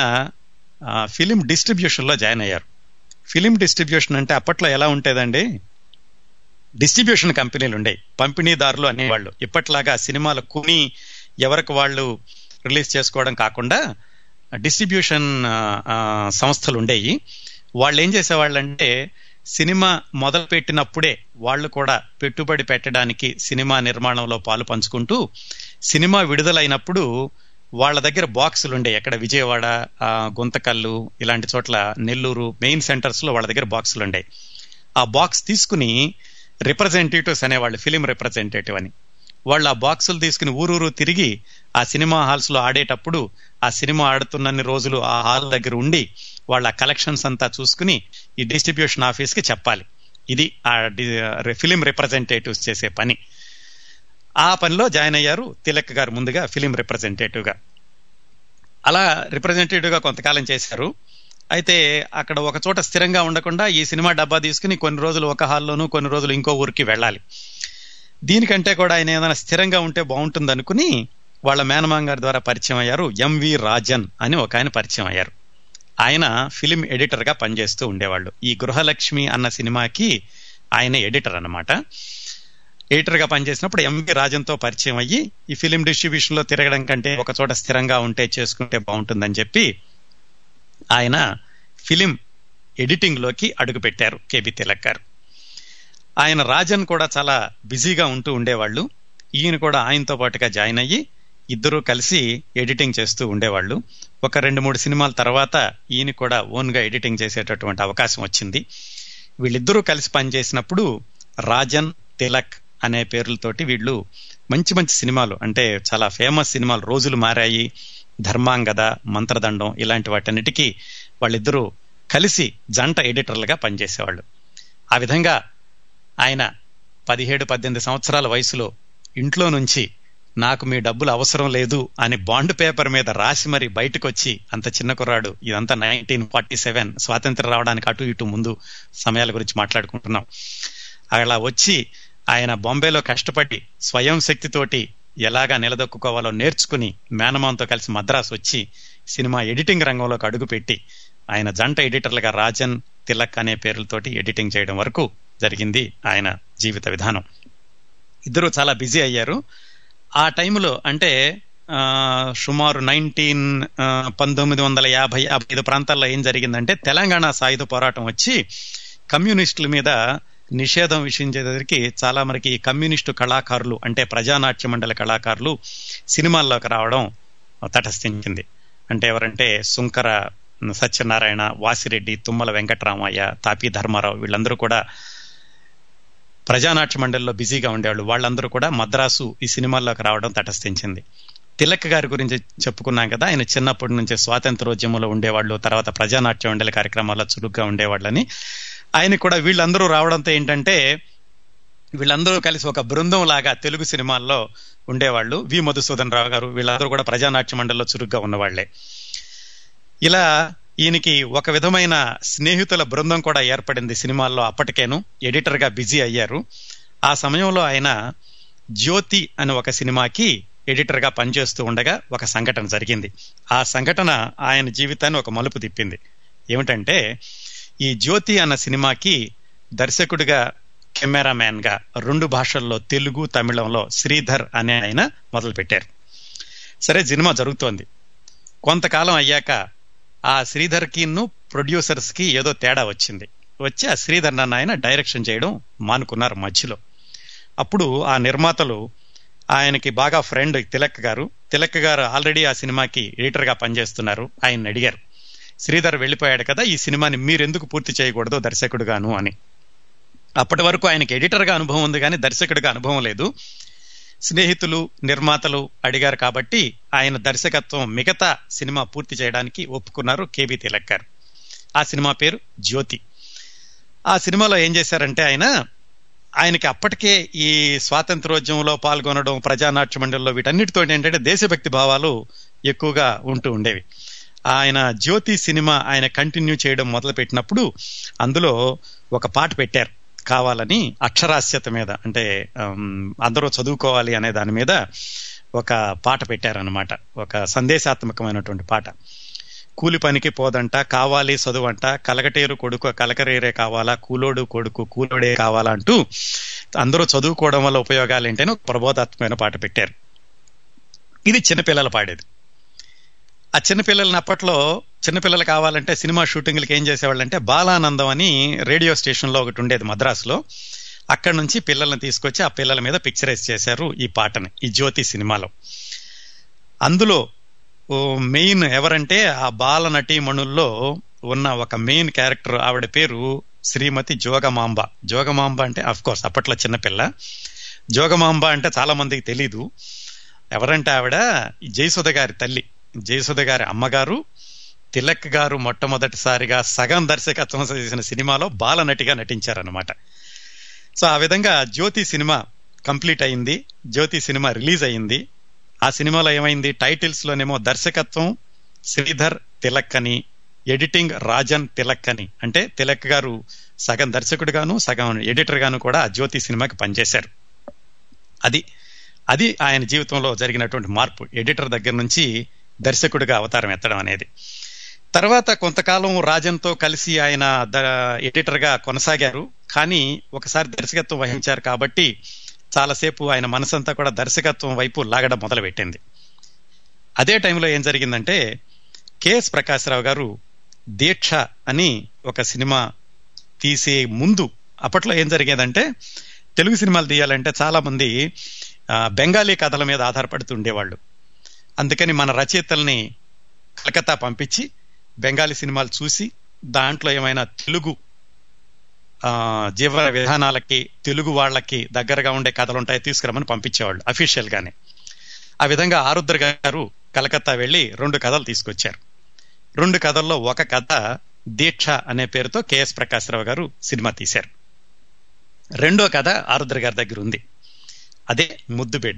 ఫిలిం డిస్ట్రిబ్యూషన్ లో జాయిన్ అయ్యారు ఫిలిం డిస్ట్రిబ్యూషన్ అంటే అప్పట్లో ఎలా ఉంటేదండి డిస్ట్రిబ్యూషన్ కంపెనీలు ఉండేవి పంపిణీదారులు అనేవాళ్ళు ఇప్పట్లాగా సినిమాలు కొని ఎవరికి వాళ్ళు రిలీజ్ చేసుకోవడం కాకుండా డిస్ట్రిబ్యూషన్ సంస్థలు ఉండేవి వాళ్ళు ఏం చేసేవాళ్ళంటే సినిమా మొదలు పెట్టినప్పుడే వాళ్ళు కూడా పెట్టుబడి పెట్టడానికి సినిమా నిర్మాణంలో పాలు పంచుకుంటూ సినిమా విడుదలైనప్పుడు వాళ్ళ దగ్గర బాక్సులు ఉండే ఎక్కడ విజయవాడ ఆ, గుంతకల్లు ఇలాంటి చోట్ల నెల్లూరు మెయిన్ సెంటర్స్ లో వాళ్ళ దగ్గర బాక్సులు ఉండే ఆ బాక్స్ తీసుకుని రిప్రజెంటేటివ్స్ అనేవాళ్ళు ఫిలిం రిప్రజెంటేటివ్ అని వాళ్ళు ఆ బాక్సులు తీసుకుని ఊరూరు తిరిగి ఆ సినిమా హాల్స్ లో ఆడేటప్పుడు ఆ సినిమా ఆడుతున్నన్ని రోజులు ఆ హాల్ దగ్గర ఉండి వాళ్ళ కలెక్షన్స్ అంతా చూసుకుని ఈ డిస్ట్రిబ్యూషన్ ఆఫీస్ కి చెప్పాలి ఇది ఆ ఫిలిం రిప్రజెంటేటివ్స్ చేసే పని ఆ పనిలో జాయిన్ అయ్యారు తిలక్ గారు ముందుగా ఫిలిం రిప్రజెంటేటివ్ గా అలా రిప్రజెంటేటివ్ గా కొంతకాలం చేశారు అయితే అక్కడ ఒక చోట స్థిరంగా ఉండకుండా ఈ సినిమా డబ్బా తీసుకుని కొన్ని రోజులు ఒక హాల్లోనూ కొన్ని రోజులు ఇంకో ఊరికి వెళ్ళాలి దీనికంటే కూడా ఆయన ఏదైనా స్థిరంగా ఉంటే బాగుంటుంది అనుకుని వాళ్ళ మేనమాంగ్ గారి ద్వారా పరిచయం అయ్యారు ఎంవి రాజన్ అని ఒక ఆయన పరిచయం అయ్యారు ఆయన ఫిలిం ఎడిటర్ గా పనిచేస్తూ ఉండేవాళ్ళు ఈ గృహలక్ష్మి అన్న సినిమాకి ఆయన ఎడిటర్ అన్నమాట ఎడిటర్ గా పనిచేసినప్పుడు ఎంవి రాజన్ తో పరిచయం అయ్యి ఈ ఫిలిం డిస్ట్రిబ్యూషన్ లో తిరగడం కంటే ఒక చోట స్థిరంగా ఉంటే చేసుకుంటే బాగుంటుందని చెప్పి ఆయన ఫిలిం ఎడిటింగ్ లోకి అడుగు పెట్టారు కేబి తిలక్ గారు ఆయన రాజన్ కూడా చాలా బిజీగా ఉంటూ ఉండేవాళ్ళు ఈయన కూడా ఆయనతో పాటుగా జాయిన్ అయ్యి ఇద్దరూ కలిసి ఎడిటింగ్ చేస్తూ ఉండేవాళ్ళు ఒక రెండు మూడు సినిమాల తర్వాత ఈయన కూడా ఓన్ గా ఎడిటింగ్ చేసేటటువంటి అవకాశం వచ్చింది వీళ్ళిద్దరూ కలిసి పనిచేసినప్పుడు రాజన్ తిలక్ అనే పేర్లతోటి వీళ్ళు మంచి మంచి సినిమాలు అంటే చాలా ఫేమస్ సినిమాలు రోజులు మారాయి ధర్మాంగద మంత్రదండం ఇలాంటి వాటన్నిటికీ వాళ్ళిద్దరూ కలిసి జంట ఎడిటర్లుగా పనిచేసేవాళ్ళు ఆ విధంగా ఆయన పదిహేడు పద్దెనిమిది సంవత్సరాల వయసులో ఇంట్లో నుంచి నాకు మీ డబ్బులు అవసరం లేదు అని బాండ్ పేపర్ మీద రాసి మరి బయటకు వచ్చి అంత చిన్న కుర్రాడు ఇదంతా నైన్టీన్ ఫార్టీ సెవెన్ స్వాతంత్రం రావడానికి అటు ఇటు ముందు సమయాల గురించి మాట్లాడుకుంటున్నాం అలా వచ్చి ఆయన బాంబేలో కష్టపడి స్వయం శక్తితోటి ఎలాగా నిలదొక్కుకోవాలో నేర్చుకుని మేనమాంతో కలిసి మద్రాసు వచ్చి సినిమా ఎడిటింగ్ రంగంలోకి అడుగుపెట్టి ఆయన జంట ఎడిటర్లుగా రాజన్ తిలక్ అనే పేర్లతోటి ఎడిటింగ్ చేయడం వరకు జరిగింది ఆయన జీవిత విధానం ఇద్దరు చాలా బిజీ అయ్యారు ఆ టైంలో అంటే సుమారు నైన్టీన్ పంతొమ్మిది వందల యాభై యాభై ఐదు ప్రాంతాల్లో ఏం జరిగిందంటే తెలంగాణ సాయుధ పోరాటం వచ్చి కమ్యూనిస్టుల మీద నిషేధం విషయించేసరికి చాలా మనకి కమ్యూనిస్టు కళాకారులు అంటే ప్రజానాట్య మండలి కళాకారులు సినిమాల్లోకి రావడం తటస్థించింది అంటే ఎవరంటే సుంకర సత్యనారాయణ వాసిరెడ్డి తుమ్మల వెంకటరామయ్య తాపి ధర్మారావు వీళ్ళందరూ కూడా ప్రజానాట్య మండలిలో బిజీగా ఉండేవాళ్ళు వాళ్ళందరూ కూడా మద్రాసు ఈ సినిమాల్లోకి రావడం తటస్థించింది తిలక్ గారి గురించి చెప్పుకున్నాం కదా ఆయన చిన్నప్పటి నుంచే స్వాతంత్రోద్యమంలో ఉండేవాళ్ళు తర్వాత ప్రజానాట్య మండలి కార్యక్రమాల్లో చురుగ్గా ఉండేవాళ్ళని ఆయన కూడా వీళ్ళందరూ రావడంతో ఏంటంటే వీళ్ళందరూ కలిసి ఒక బృందం లాగా తెలుగు సినిమాల్లో ఉండేవాళ్ళు వి మధుసూదన్ రావు గారు వీళ్ళందరూ కూడా ప్రజానాట్య మండలిలో చురుగ్గా ఉన్నవాళ్లే ఇలా ఈయనకి ఒక విధమైన స్నేహితుల బృందం కూడా ఏర్పడింది సినిమాల్లో అప్పటికేను ఎడిటర్ గా బిజీ అయ్యారు ఆ సమయంలో ఆయన జ్యోతి అనే ఒక సినిమాకి ఎడిటర్ గా పనిచేస్తూ ఉండగా ఒక సంఘటన జరిగింది ఆ సంఘటన ఆయన జీవితాన్ని ఒక మలుపు తిప్పింది ఏమిటంటే ఈ జ్యోతి అన్న సినిమాకి దర్శకుడిగా కెమెరామ్యాన్ గా రెండు భాషల్లో తెలుగు తమిళంలో శ్రీధర్ అనే ఆయన మొదలు పెట్టారు సరే సినిమా జరుగుతోంది కొంతకాలం అయ్యాక ఆ శ్రీధర్ కిన్ను ప్రొడ్యూసర్స్ కి ఏదో తేడా వచ్చింది వచ్చి ఆ శ్రీధర్ నన్ను ఆయన డైరెక్షన్ చేయడం మానుకున్నారు మధ్యలో అప్పుడు ఆ నిర్మాతలు ఆయనకి బాగా ఫ్రెండ్ తిలక్ గారు తిలక్ గారు ఆల్రెడీ ఆ సినిమాకి ఎడిటర్ గా పనిచేస్తున్నారు ఆయన అడిగారు శ్రీధర్ వెళ్ళిపోయాడు కదా ఈ సినిమాని మీరెందుకు పూర్తి చేయకూడదు దర్శకుడుగాను అని అప్పటి వరకు ఆయనకి ఎడిటర్ గా అనుభవం ఉంది కానీ దర్శకుడిగా అనుభవం లేదు స్నేహితులు నిర్మాతలు అడిగారు కాబట్టి ఆయన దర్శకత్వం మిగతా సినిమా పూర్తి చేయడానికి ఒప్పుకున్నారు కేబీ తిలక్ గారు ఆ సినిమా పేరు జ్యోతి ఆ సినిమాలో ఏం చేశారంటే ఆయన ఆయనకి అప్పటికే ఈ స్వాతంత్రోద్యమంలో పాల్గొనడం ప్రజానాట్య మండలిలో వీటన్నిటితో ఏంటంటే దేశభక్తి భావాలు ఎక్కువగా ఉంటూ ఉండేవి ఆయన జ్యోతి సినిమా ఆయన కంటిన్యూ చేయడం మొదలు పెట్టినప్పుడు అందులో ఒక పాట పెట్టారు కావాలని అక్షరాస్యత మీద అంటే అందరూ చదువుకోవాలి అనే దాని మీద ఒక పాట పెట్టారనమాట ఒక సందేశాత్మకమైనటువంటి పాట కూలి పనికి పోదంట కావాలి చదువంట కలకటేరు కొడుకు కలకరేరే కావాలా కూలోడు కొడుకు కూలోడే కావాలా అంటూ అందరూ చదువుకోవడం వల్ల ఉపయోగాలు ఏంటని ఒక ప్రబోధాత్మకమైన పాట పెట్టారు ఇది చిన్నపిల్లలు పాడేది ఆ చిన్నపిల్లలని అప్పట్లో చిన్నపిల్లలు కావాలంటే సినిమా షూటింగ్లకి ఏం చేసేవాళ్ళంటే బాలానందం అని రేడియో స్టేషన్లో ఒకటి ఉండేది మద్రాసులో అక్కడ నుంచి పిల్లల్ని తీసుకొచ్చి ఆ పిల్లల మీద పిక్చరైజ్ చేశారు ఈ పాటని ఈ జ్యోతి సినిమాలో అందులో మెయిన్ ఎవరంటే ఆ బాల నటీమణుల్లో ఉన్న ఒక మెయిన్ క్యారెక్టర్ ఆవిడ పేరు శ్రీమతి జోగమాంబ జోగమాంబ అంటే అఫ్ కోర్స్ అప్పట్లో చిన్నపిల్ల జోగమాంబ అంటే చాలా మందికి తెలీదు ఎవరంటే ఆవిడ జయసుధ గారి తల్లి జయసుధ గారి అమ్మగారు తిలక్ గారు మొట్టమొదటిసారిగా సగం దర్శకత్వం చేసిన సినిమాలో బాలనటిగా నటించారనమాట సో ఆ విధంగా జ్యోతి సినిమా కంప్లీట్ అయింది జ్యోతి సినిమా రిలీజ్ అయింది ఆ సినిమాలో ఏమైంది టైటిల్స్ లోనేమో దర్శకత్వం శ్రీధర్ తిలక్ అని ఎడిటింగ్ రాజన్ తిలక్ అని అంటే తిలక్ గారు సగం దర్శకుడిగాను సగం ఎడిటర్ గాను కూడా ఆ జ్యోతి సినిమాకి పనిచేశారు అది అది ఆయన జీవితంలో జరిగినటువంటి మార్పు ఎడిటర్ దగ్గర నుంచి దర్శకుడిగా అవతారం ఎత్తడం అనేది తర్వాత కొంతకాలం రాజన్తో కలిసి ఆయన ఎడిటర్ గా కొనసాగారు కానీ ఒకసారి దర్శకత్వం వహించారు కాబట్టి చాలాసేపు ఆయన మనసంతా కూడా దర్శకత్వం వైపు లాగడం మొదలుపెట్టింది అదే టైంలో ఏం జరిగిందంటే కెఎస్ ప్రకాశ్రావు గారు దీక్ష అని ఒక సినిమా తీసే ముందు అప్పట్లో ఏం జరిగేదంటే తెలుగు సినిమాలు తీయాలంటే చాలా మంది బెంగాలీ కథల మీద ఆధారపడుతూ ఉండేవాళ్ళు అందుకని మన రచయితల్ని కలకత్తా పంపించి బెంగాలీ సినిమాలు చూసి దాంట్లో ఏమైనా తెలుగు ఆ, జీవన విధానాలకి తెలుగు వాళ్ళకి దగ్గరగా ఉండే కథలు ఉంటాయి తీసుకురమ్మని పంపించేవాళ్ళు అఫీషియల్ గానే ఆ విధంగా ఆరుద్ర గారు కలకత్తా వెళ్ళి రెండు కథలు తీసుకొచ్చారు రెండు కథల్లో ఒక కథ దీక్ష అనే పేరుతో కెఎస్ ప్రకాశ్రావు గారు సినిమా తీశారు రెండో కథ ఆరుద్ర గారి దగ్గర ఉంది అదే ముద్దు బిడ్డ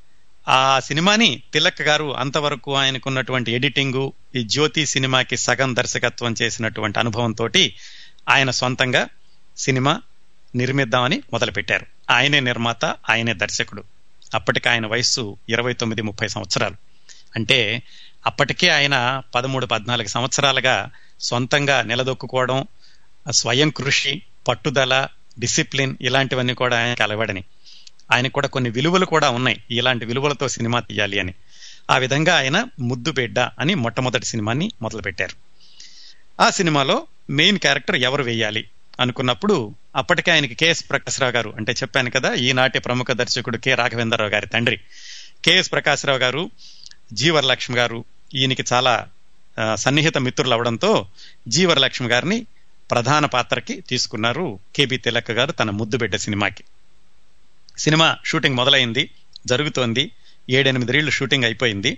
ఆ సినిమాని తిలక్ గారు అంతవరకు ఆయనకున్నటువంటి ఎడిటింగ్ ఈ జ్యోతి సినిమాకి సగం దర్శకత్వం చేసినటువంటి అనుభవంతో ఆయన సొంతంగా సినిమా నిర్మిద్దామని మొదలుపెట్టారు ఆయనే నిర్మాత ఆయనే దర్శకుడు అప్పటికి ఆయన వయస్సు ఇరవై తొమ్మిది ముప్పై సంవత్సరాలు అంటే అప్పటికే ఆయన పదమూడు పద్నాలుగు సంవత్సరాలుగా సొంతంగా నిలదొక్కుకోవడం స్వయం కృషి పట్టుదల డిసిప్లిన్ ఇలాంటివన్నీ కూడా ఆయనకి అలవడని ఆయనకు కూడా కొన్ని విలువలు కూడా ఉన్నాయి ఇలాంటి విలువలతో సినిమా తీయాలి అని ఆ విధంగా ఆయన ముద్దు బిడ్డ అని మొట్టమొదటి సినిమాని మొదలుపెట్టారు ఆ సినిమాలో మెయిన్ క్యారెక్టర్ ఎవరు వేయాలి అనుకున్నప్పుడు అప్పటికే ఆయనకి కెఎస్ ప్రకాశ్రావు గారు అంటే చెప్పాను కదా ఈనాటి ప్రముఖ దర్శకుడు కె రాఘవేంద్రరావు గారి తండ్రి కెఎస్ ప్రకాశ్రావు గారు జీవరలక్ష్మి గారు ఈయనకి చాలా ఆ, సన్నిహిత మిత్రులు అవడంతో జీవరలక్ష్మి గారిని ప్రధాన పాత్రకి తీసుకున్నారు కేబి తిలక్ గారు తన ముద్దుబిడ్డ సినిమాకి సినిమా షూటింగ్ మొదలైంది జరుగుతోంది ఏడెనిమిది షూటింగ్ అయిపోయింది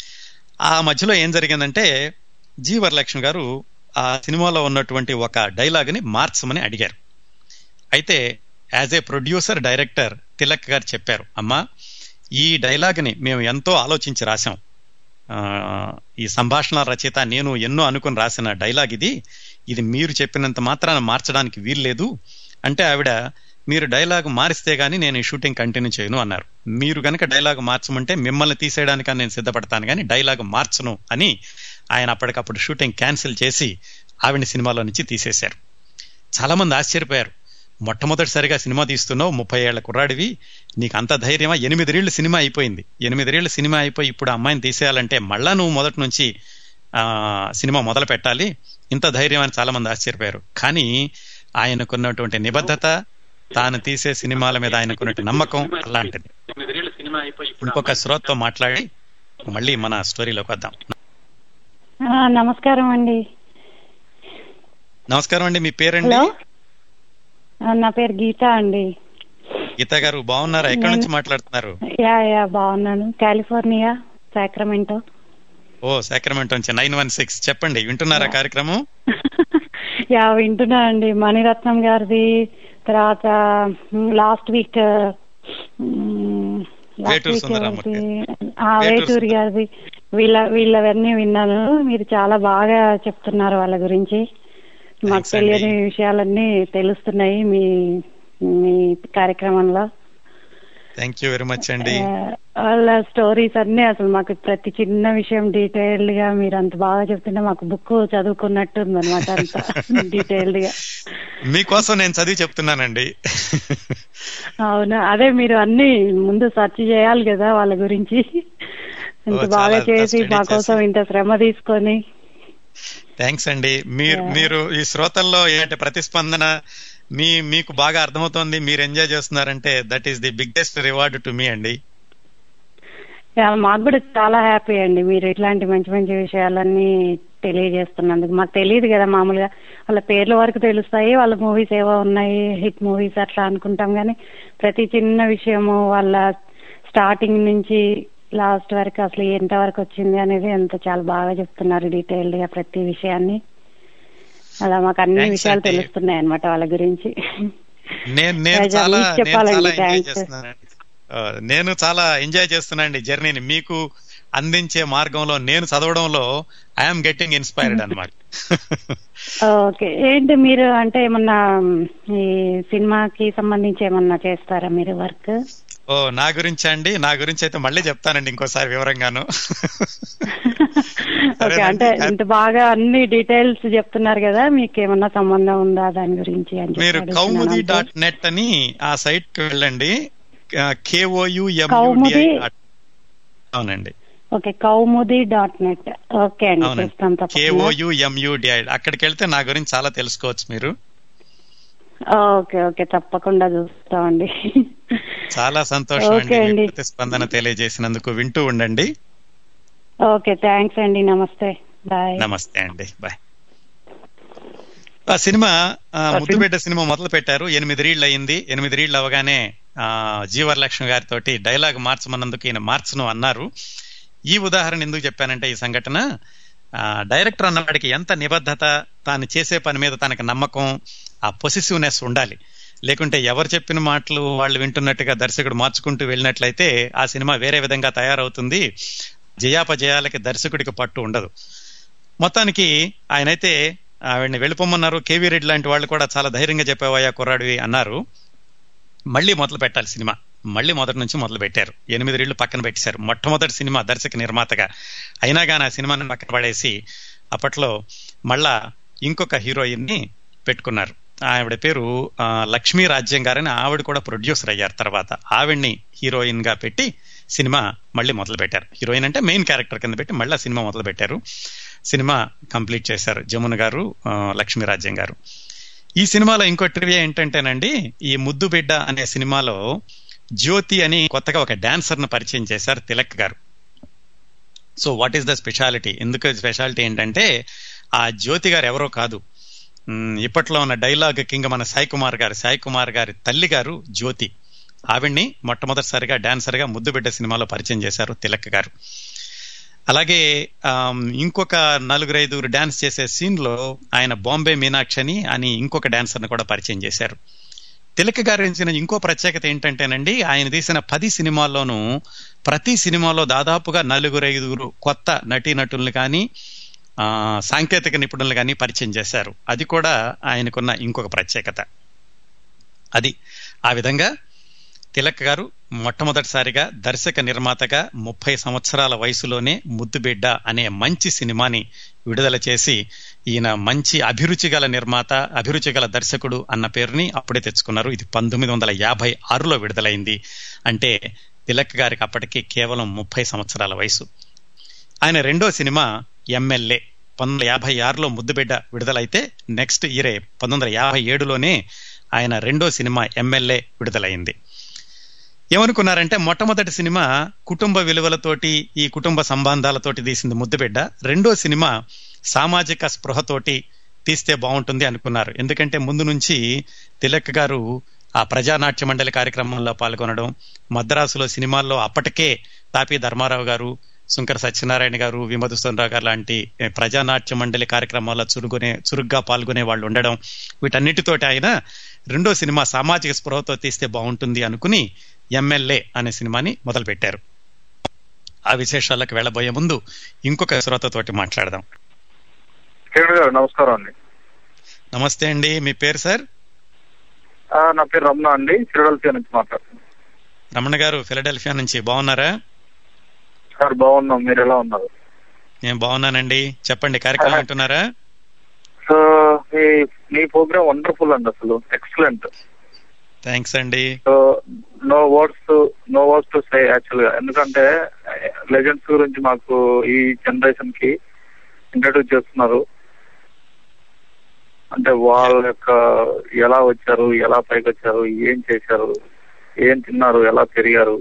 ఆ మధ్యలో ఏం జరిగిందంటే జీ వరలక్ష్మి గారు ఆ సినిమాలో ఉన్నటువంటి ఒక డైలాగ్ని మార్చమని అడిగారు అయితే as a producer director Tilak గారు చెప్పారు అమ్మా ఈ డైలాగ్ని మేము ఎంతో ఆలోచించి రాశాం ఆ, ఈ సంభాషణ రచయిత నేను ఎన్నో అనుకుని రాసిన డైలాగ్ ఇది ఇది మీరు చెప్పినంత మాత్రాన మార్చడానికి వీల్లేదు అంటే ఆవిడ మీరు డైలాగ్ మారిస్తే గానీ నేను ఈ షూటింగ్ కంటిన్యూ చేయను అన్నారు మీరు గనక డైలాగ్ మార్చమంటే మిమ్మల్ని తీసేయడానికి నేను సిద్ధపడతాను కానీ డైలాగ్ మార్చను అని ఆయన అప్పటికప్పుడు షూటింగ్ క్యాన్సిల్ చేసి ఆవిడ సినిమాలో నుంచి తీసేశారు చాలా మంది ఆశ్చర్యపోయారు మొట్టమొదటిసారిగా సినిమా తీస్తున్నావు ముప్పై ఏళ్ల కుర్రాడివి నీకు అంత ధైర్యమా ఎనిమిదిరేళ్ల సినిమా అయిపోయింది ఎనిమిదిరేళ్ల సినిమా అయిపోయి ఇప్పుడు ఆ అమ్మాయిని తీసేయాలంటే మళ్ళా నువ్వు మొదటి నుంచి ఆ సినిమా మొదలు పెట్టాలి ఇంత ధైర్యం అని చాలా మంది ఆశ్చర్యపోయారు కానీ ఆయనకున్నటువంటి నిబద్ధత తాను తీసే సినిమాల మీద ఆయనకున్నటువంటి నమ్మకం అలాంటిది ఇంకొక శ్రోతతో మాట్లాడి మళ్ళీ మన స్టోరీలోకి వద్దాం ఆ, నమస్కారం అండి నమస్కారం అండి మీ పేరండి హలో ఆ, నా పేరు గీత అండి గీత గారు బాగున్నారా ఎక్కడి నుంచి మాట్లాడుతున్నారు యా యా బాగున్నాను కాలిఫోర్నియా సాక్రమెంటో ఓ సాక్రమెంట్ నుంచి నైన్ వన్ సిక్స్ చెప్పండి వింటున్నారా కార్యక్రమం యా వింటున్నా అండి మణిరత్నం గారిది తర్వాత లాస్ట్ వీక్ వేటూరు సుందరరామూర్తి. వేటూరు వేటూరి గారిది వీళ్ళ వీళ్ళవన్నీ విన్నాను మీరు చాలా బాగా చెప్తున్నారు వాళ్ళ గురించి మాకు Thanks అండి. తెలియని విషయాలన్నీ తెలుస్తున్నాయి మీ మీ కార్యక్రమంలో థ్యాంక్ యూ వెరీ మచ్ అండి ఆ, వాళ్ళ స్టోరీస్ అన్ని అసలు మాకు ప్రతి చిన్న విషయం డీటెయిల్డ్ గా మీరు అంత బాగా చెప్తుంటే మాకు బుక్ చదువుకున్నట్టు ఉందన్నమాట అంత డీటెయిల్డ్ గా మీకోసం నేను చదివి చెప్తున్నానండి అవును అదే మీరు అన్ని ముందు సెర్చ్ చేయాలి కదా వాళ్ళ గురించి ఇంత ఓ, బాగా చాలా చేసి study మా కోసం చేసి. ఇంత శ్రమ తీసుకొని థ్యాంక్స్ అండి మీరు Yeah. మీరు ఈ శ్రోతల్లో ఏంటి ప్రతిస్పందన మీ మీకు బాగా అర్థమవుతోంది మీరు ఎంజాయ్ చేస్తున్నారంటే that is the biggest reward to me అండి యా, మాకు కూడా చాలా హ్యాపీ అండి మీరు ఇట్లాంటి మంచి మంచి విషయాలన్నీ తెలియజేస్తున్నందుకు మాకు తెలియదు కదా మామూలుగా వాళ్ళ పేర్ల వరకు తెలుస్తాయి వాళ్ళ మూవీస్ ఏవో ఉన్నాయి హిట్ మూవీస్ అట్లా అనుకుంటాం కానీ ప్రతి చిన్న విషయము వాళ్ళ స్టార్టింగ్ నుంచి లాస్ట్ వరకు అసలు ఎంత వరకు వచ్చింది అనేది ఎంత చాలా బాగా చెప్తున్నారు డీటెయిల్డ్ గా ప్రతి విషయాన్ని అలా మాకు అన్ని Thanks విషయాలు అండి. తెలుస్తున్నాయి అన్నమాట వాళ్ళ గురించి నేను నేను రాజా, చాలా మీకు నేను చెప్పాలండి, చాలా ఎంజాయ్ thanks. చేస్తున్నానండి ఆ, నేను చాలా ఎంజాయ్ చేస్తున్నానండి జర్నీని మీకు అందించే మార్గంలో నేను చదవడంలో ఐఎమ్ గెట్టింగ్ ఇన్స్పైర్డ్ అనమాట ఓకే ఏంటి మీరు అంటే ఏమన్నా ఈ సినిమాకి సంబంధించి ఏమన్నా చేస్తారా మీరు వర్క్ ఓ నా గురించి అండి నా గురించి అయితే మళ్ళీ చెప్తానండి ఇంకోసారి వివరంగాను ఓకే అంటే సరేనండి. ఇంత బాగా అన్ని డీటెయిల్స్ చెప్తున్నారు కదా మీకు ఏమన్నా సంబంధం ఉందా దాని గురించి అని చెప్పి మీరు అడుగుతున్నాను కౌముది అంతే. డాట్ నెట్ అని ఆ సైట్ కి వెళ్ళండి కౌముది? కేఓయుఎంయుడిఐ అవునండి ఓకే కౌముది డాట్ నెట్ ఓకే అండి అవునండి చూస్తాను తప్పకుండా కేఓయుఎంయుడిఐ అక్కడికి వెళ్తే నా గురించి చాలా తెలుసుకోవచ్చు మీరు ఓకే ఓకే తప్పకుండా చూస్తామండి చాలా సంతోషం ఓకే అండి మీ అండి. ప్రతిస్పందన తెలియజేసినందుకు వింటూ ఉండండి ఓకే థ్యాంక్స్ అండి నమస్తే బాయ్ నమస్తే అండి బాయ్ ఆ సినిమా ఆ, ముద్దుబిడ్డ సినిమా మొదలు పెట్టారు ఎనిమిది రీళ్లు అయింది ఎనిమిది రీళ్లు అవగానే ఆ, జీవరలక్ష్మి గారితో డైలాగ్ మార్చమన్నందుకు ఈయన మార్చను అన్నారు ఈ ఉదాహరణ ఎందుకు చెప్పానంటే ఈ సంఘటన ఆ, డైరెక్టర్ అన్నవాడికి ఎంత నిబద్ధత తాను చేసే పని మీద తనకు నమ్మకం ఆ పొసిసివ్నెస్ ఉండాలి లేకుంటే ఎవరు చెప్పిన మాటలు వాళ్ళు వింటున్నట్టుగా దర్శకుడు మార్చుకుంటూ వెళ్ళినట్లయితే ఆ సినిమా వేరే విధంగా తయారవుతుంది జయాపజయాలకి దర్శకుడికి పట్టు ఉండదు మొత్తానికి ఆయనైతే ఆవిడ్ని వెళ్ళిపోమన్నారు కేవీ రెడ్డి లాంటి వాళ్ళు కూడా చాలా ధైర్యంగా చెప్పావయ్యా కుర్రాడివి అన్నారు మళ్ళీ మొదలు పెట్టాలి సినిమా మళ్ళీ మొదటి నుంచి మొదలు పెట్టారు ఎనిమిది రీళ్లు పక్కన పెట్టేశారు మొట్టమొదటి సినిమా దర్శక నిర్మాతగా అయినా కానీ ఆ సినిమాని పక్కన పడేసి అప్పట్లో మళ్ళా ఇంకొక హీరోయిన్ ని పెట్టుకున్నారు ఆవిడ పేరు ఆ, లక్ష్మీ రాజ్యం గారని ఆవిడ కూడా ప్రొడ్యూసర్ అయ్యారు తర్వాత ఆవిడ్ని హీరోయిన్ గా పెట్టి సినిమా మళ్ళీ మొదలు పెట్టారు హీరోయిన్ అంటే మెయిన్ క్యారెక్టర్ కింద పెట్టి మళ్ళీ సినిమా మొదలు పెట్టారు సినిమా కంప్లీట్ చేశారు జమున గారు ఆ, లక్ష్మీ రాజ్యం గారు ఈ సినిమాలో ఇంకో ట్రివియా ఏంటంటేనండి ఈ ముద్దు బిడ్డ అనే సినిమాలో జ్యోతి అని కొత్తగా ఒక డాన్సర్ ను పరిచయం చేశారు తిలక్ గారు so what is the speciality ఎందుకు స్పెషాలిటీ ఏంటంటే ఆ జ్యోతి గారు ఎవరో కాదు మ్, ఇప్పట్లో ఉన్న డైలాగ్ కింగ్ మన సాయి కుమార్ గారు సాయి కుమార్ గారి తల్లి గారు జ్యోతి ఆవిడ్ని మొట్టమొదటిసారిగా డాన్సర్ గా ముద్దుబిడ్డ సినిమాలో పరిచయం చేశారు తిలక్ గారు అలాగే ఆమ్, ఇంకొక నలుగురు ఐదుగురు డాన్స్ చేసే సీన్ లో ఆయన బాంబే మీనాక్షి అని అని ఇంకొక డాన్సర్ ని కూడా పరిచయం చేశారు తిలక్ గారు ఇచ్చిన ఇంకో ప్రత్యేకత ఏంటంటేనండి ఆయన తీసిన పది సినిమాల్లోనూ ప్రతి సినిమాలో దాదాపుగా నలుగురు ఐదుగురు కొత్త నటీనటుల్ని కానీ ఆ, సాంకేతిక నిపుణులు కానీ పరిచయం చేశారు అది కూడా ఆయనకున్న ఇంకొక ప్రత్యేకత అది ఆ విధంగా తిలక్ గారు మొట్టమొదటిసారిగా దర్శక నిర్మాతగా ముప్పై సంవత్సరాల వయసులోనే ముద్దుబిడ్డ అనే మంచి సినిమాని విడుదల చేసి ఈయన మంచి అభిరుచి గల నిర్మాత అభిరుచి గల దర్శకుడు అన్న పేరుని అప్పుడే తెచ్చుకున్నారు ఇది పంతొమ్మిది వందల యాభై ఆరులో విడుదలైంది అంటే తిలక్ గారికి అప్పటికి కేవలం ముప్పై సంవత్సరాల వయసు ఆయన రెండో సినిమా ఎమ్మెల్యే పంతొమ్మిది వందల యాభై ఆరులో ముద్దుబిడ్డ విడుదలైతే నెక్స్ట్ ఇయరే పంతొమ్మిది వందల యాభై ఏడులోనే ఆయన రెండో సినిమా ఎమ్మెల్యే విడుదలైంది ఏమనుకున్నారంటే మొట్టమొదటి సినిమా కుటుంబ విలువలతోటి ఈ కుటుంబ సంబంధాలతోటి తీసింది ముద్దుబిడ్డ రెండో సినిమా సామాజిక స్పృహతోటి తీస్తే బాగుంటుంది అనుకున్నారు ఎందుకంటే ముందు నుంచి తిలక్ గారు ఆ ప్రజానాట్య మండలి కార్యక్రమంలో పాల్గొనడం మద్రాసులో సినిమాల్లో అప్పటికే తాపీ ధర్మారావు గారు శంకర సత్యనారాయణ గారు విమధుసూనరావు గారు లాంటి ఏ, ప్రజానాట్య మండలి కార్యక్రమాల్లో చురుకునే చురుగ్గా పాల్గొనే వాళ్ళు ఉండడం వీటన్నిటితోటి ఆయన రెండో సినిమా సామాజిక స్పృహతో తీస్తే బాగుంటుంది అనుకుని ఎమ్మెల్యే అనే సినిమాని మొదలు పెట్టారు ఆ విశేషాలకు వెళ్ళబోయే ముందు ఇంకొక శ్రోతతోటి మాట్లాడదాం కిరణ్ గారు నమస్కారం అండి నమస్తే అండి మీ పేరు సార్ ఆ, నా పేరు రమణ అండి ఫిలడెల్ఫియా నుంచి మాట్లాడుతున్నాను రమణ గారు ఫిలడెల్ఫియా నుంచి బాగున్నారా సార్ బాగున్నాం మీరు ఎలా ఉన్నారు నేను బాగున్నానండి చెప్పండి కార్యక్రమం వింటున్నారా సో మీ మీ ప్రోగ్రామ్ వండర్ఫుల్ అండి అసలు ఎక్సలెంట్ థ్యాంక్స్ అండి so no words no words to say actual గా ఎందుకంటే లెజెండ్స్ గురించి మాకు ఈ జనరేషన్ కి ఇంట్రడ్యూస్ చేస్తున్నారు అంటే వాళ్ళ యొక్క ఎలా వచ్చారు ఎలా పైకి వచ్చారు ఏం చేశారు ఏం తిన్నారు ఎలా పెరిగారు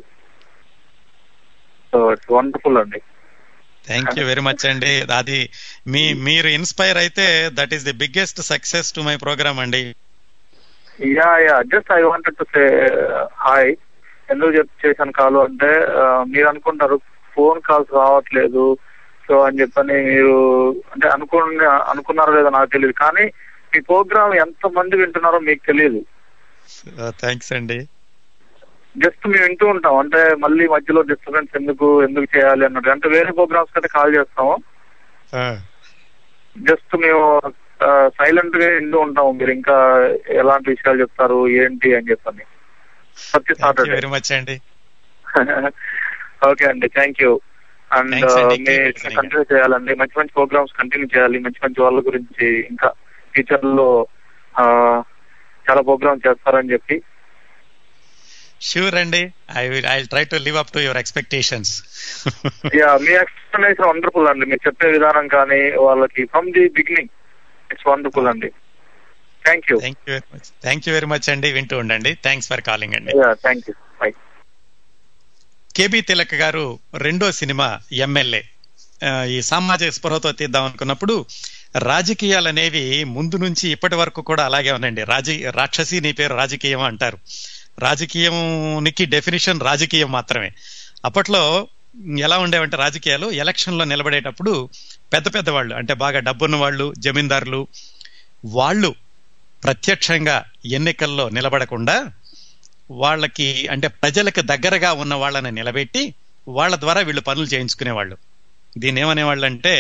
సో ఇట్స్ వండర్ఫుల్ అండి థ్యాంక్ యూ వెరీ మచ్ అండి అది మీ మీరు ఇన్స్పైర్ అయితే that is the biggest success to my program అండి yeah yeah just I wanted to say hi ఎందుకు చెప్ చేశాను కాల్ అంటే ఆ, మీరు అనుకుంటారు ఫోన్ కాల్స్ రావట్లేదు సో అని చెప్పని మీరు అంటే అనుకున్న అనుకున్నారో లేదో నాకు తెలియదు కానీ మీ ప్రోగ్రామ్ ఎంత మంది వింటున్నారో మీకు తెలియదు థ్యాంక్స్ అండి జస్ట్ మేము వింటూ ఉంటాం అంటే మళ్ళీ మధ్యలో డిస్టర్బెన్స్ ఎందుకు ఎందుకు చేయాలి అన్నట్టు అంటే వేరే ప్రోగ్రామ్స్ అయితే కాల్ చేస్తాము జస్ట్ మేము సైలెంట్ గా వింటూ ఉంటాము మీరు ఇంకా ఎలాంటి విషయాలు చెప్తారు ఏంటి అని చెప్పని ప్రతి thank you Saturday very much అండి ఓకే అండి థ్యాంక్ యూ అండ్ Thanks అండి. మీ Keep listening. కంటిన్యూ చేయాలండి మంచి మంచి ప్రోగ్రామ్స్ కంటిన్యూ చేయాలి మంచి మంచి వాళ్ళ గురించి ఇంకా ఫ్యూచర్ లో ఆ, చాలా ప్రోగ్రామ్ చేస్తారని చెప్పి షూర్ అండి I will I try to live up to your expectations yeah మీ ఎక్స్ప్లెనేషన్ వండర్ఫుల్ అండి మీరు చెప్పే విధానం కానీ వాళ్ళకి from the beginning it's wonderful అండి thank you thank you very much thank you very much అండి వింటూ ఉండండి థ్యాంక్స్ ఫర్ కాలింగ్ అండి yeah thank you bye K B Tilak గారు రెండో సినిమా ఎమ్మెల్యే ఆ, ఈ సామాజిక స్పృహతో తీద్దాం అనుకున్నప్పుడు రాజకీయాలు అనేవి ముందు నుంచి ఇప్పటి వరకు కూడా అలాగే ఉన్నాయండి రాజీ రాక్షసి నీ పేరు రాజకీయం అంటారు రాజకీయానికి డెఫినిషన్ రాజకీయం మాత్రమే అప్పట్లో ఎలా ఉండేవంటే రాజకీయాలు ఎలక్షన్ లో నిలబడేటప్పుడు పెద్ద పెద్ద వాళ్ళు అంటే బాగా డబ్బున్న వాళ్ళు జమీందారులు వాళ్ళు ప్రత్యక్షంగా ఎన్నికల్లో నిలబడకుండా వాళ్ళకి అంటే ప్రజలకు దగ్గరగా ఉన్న వాళ్ళని నిలబెట్టి వాళ్ళ ద్వారా వీళ్ళు పనులు చేయించుకునేవాళ్ళు దీన్ని ఏమనేవాళ్ళు అంటే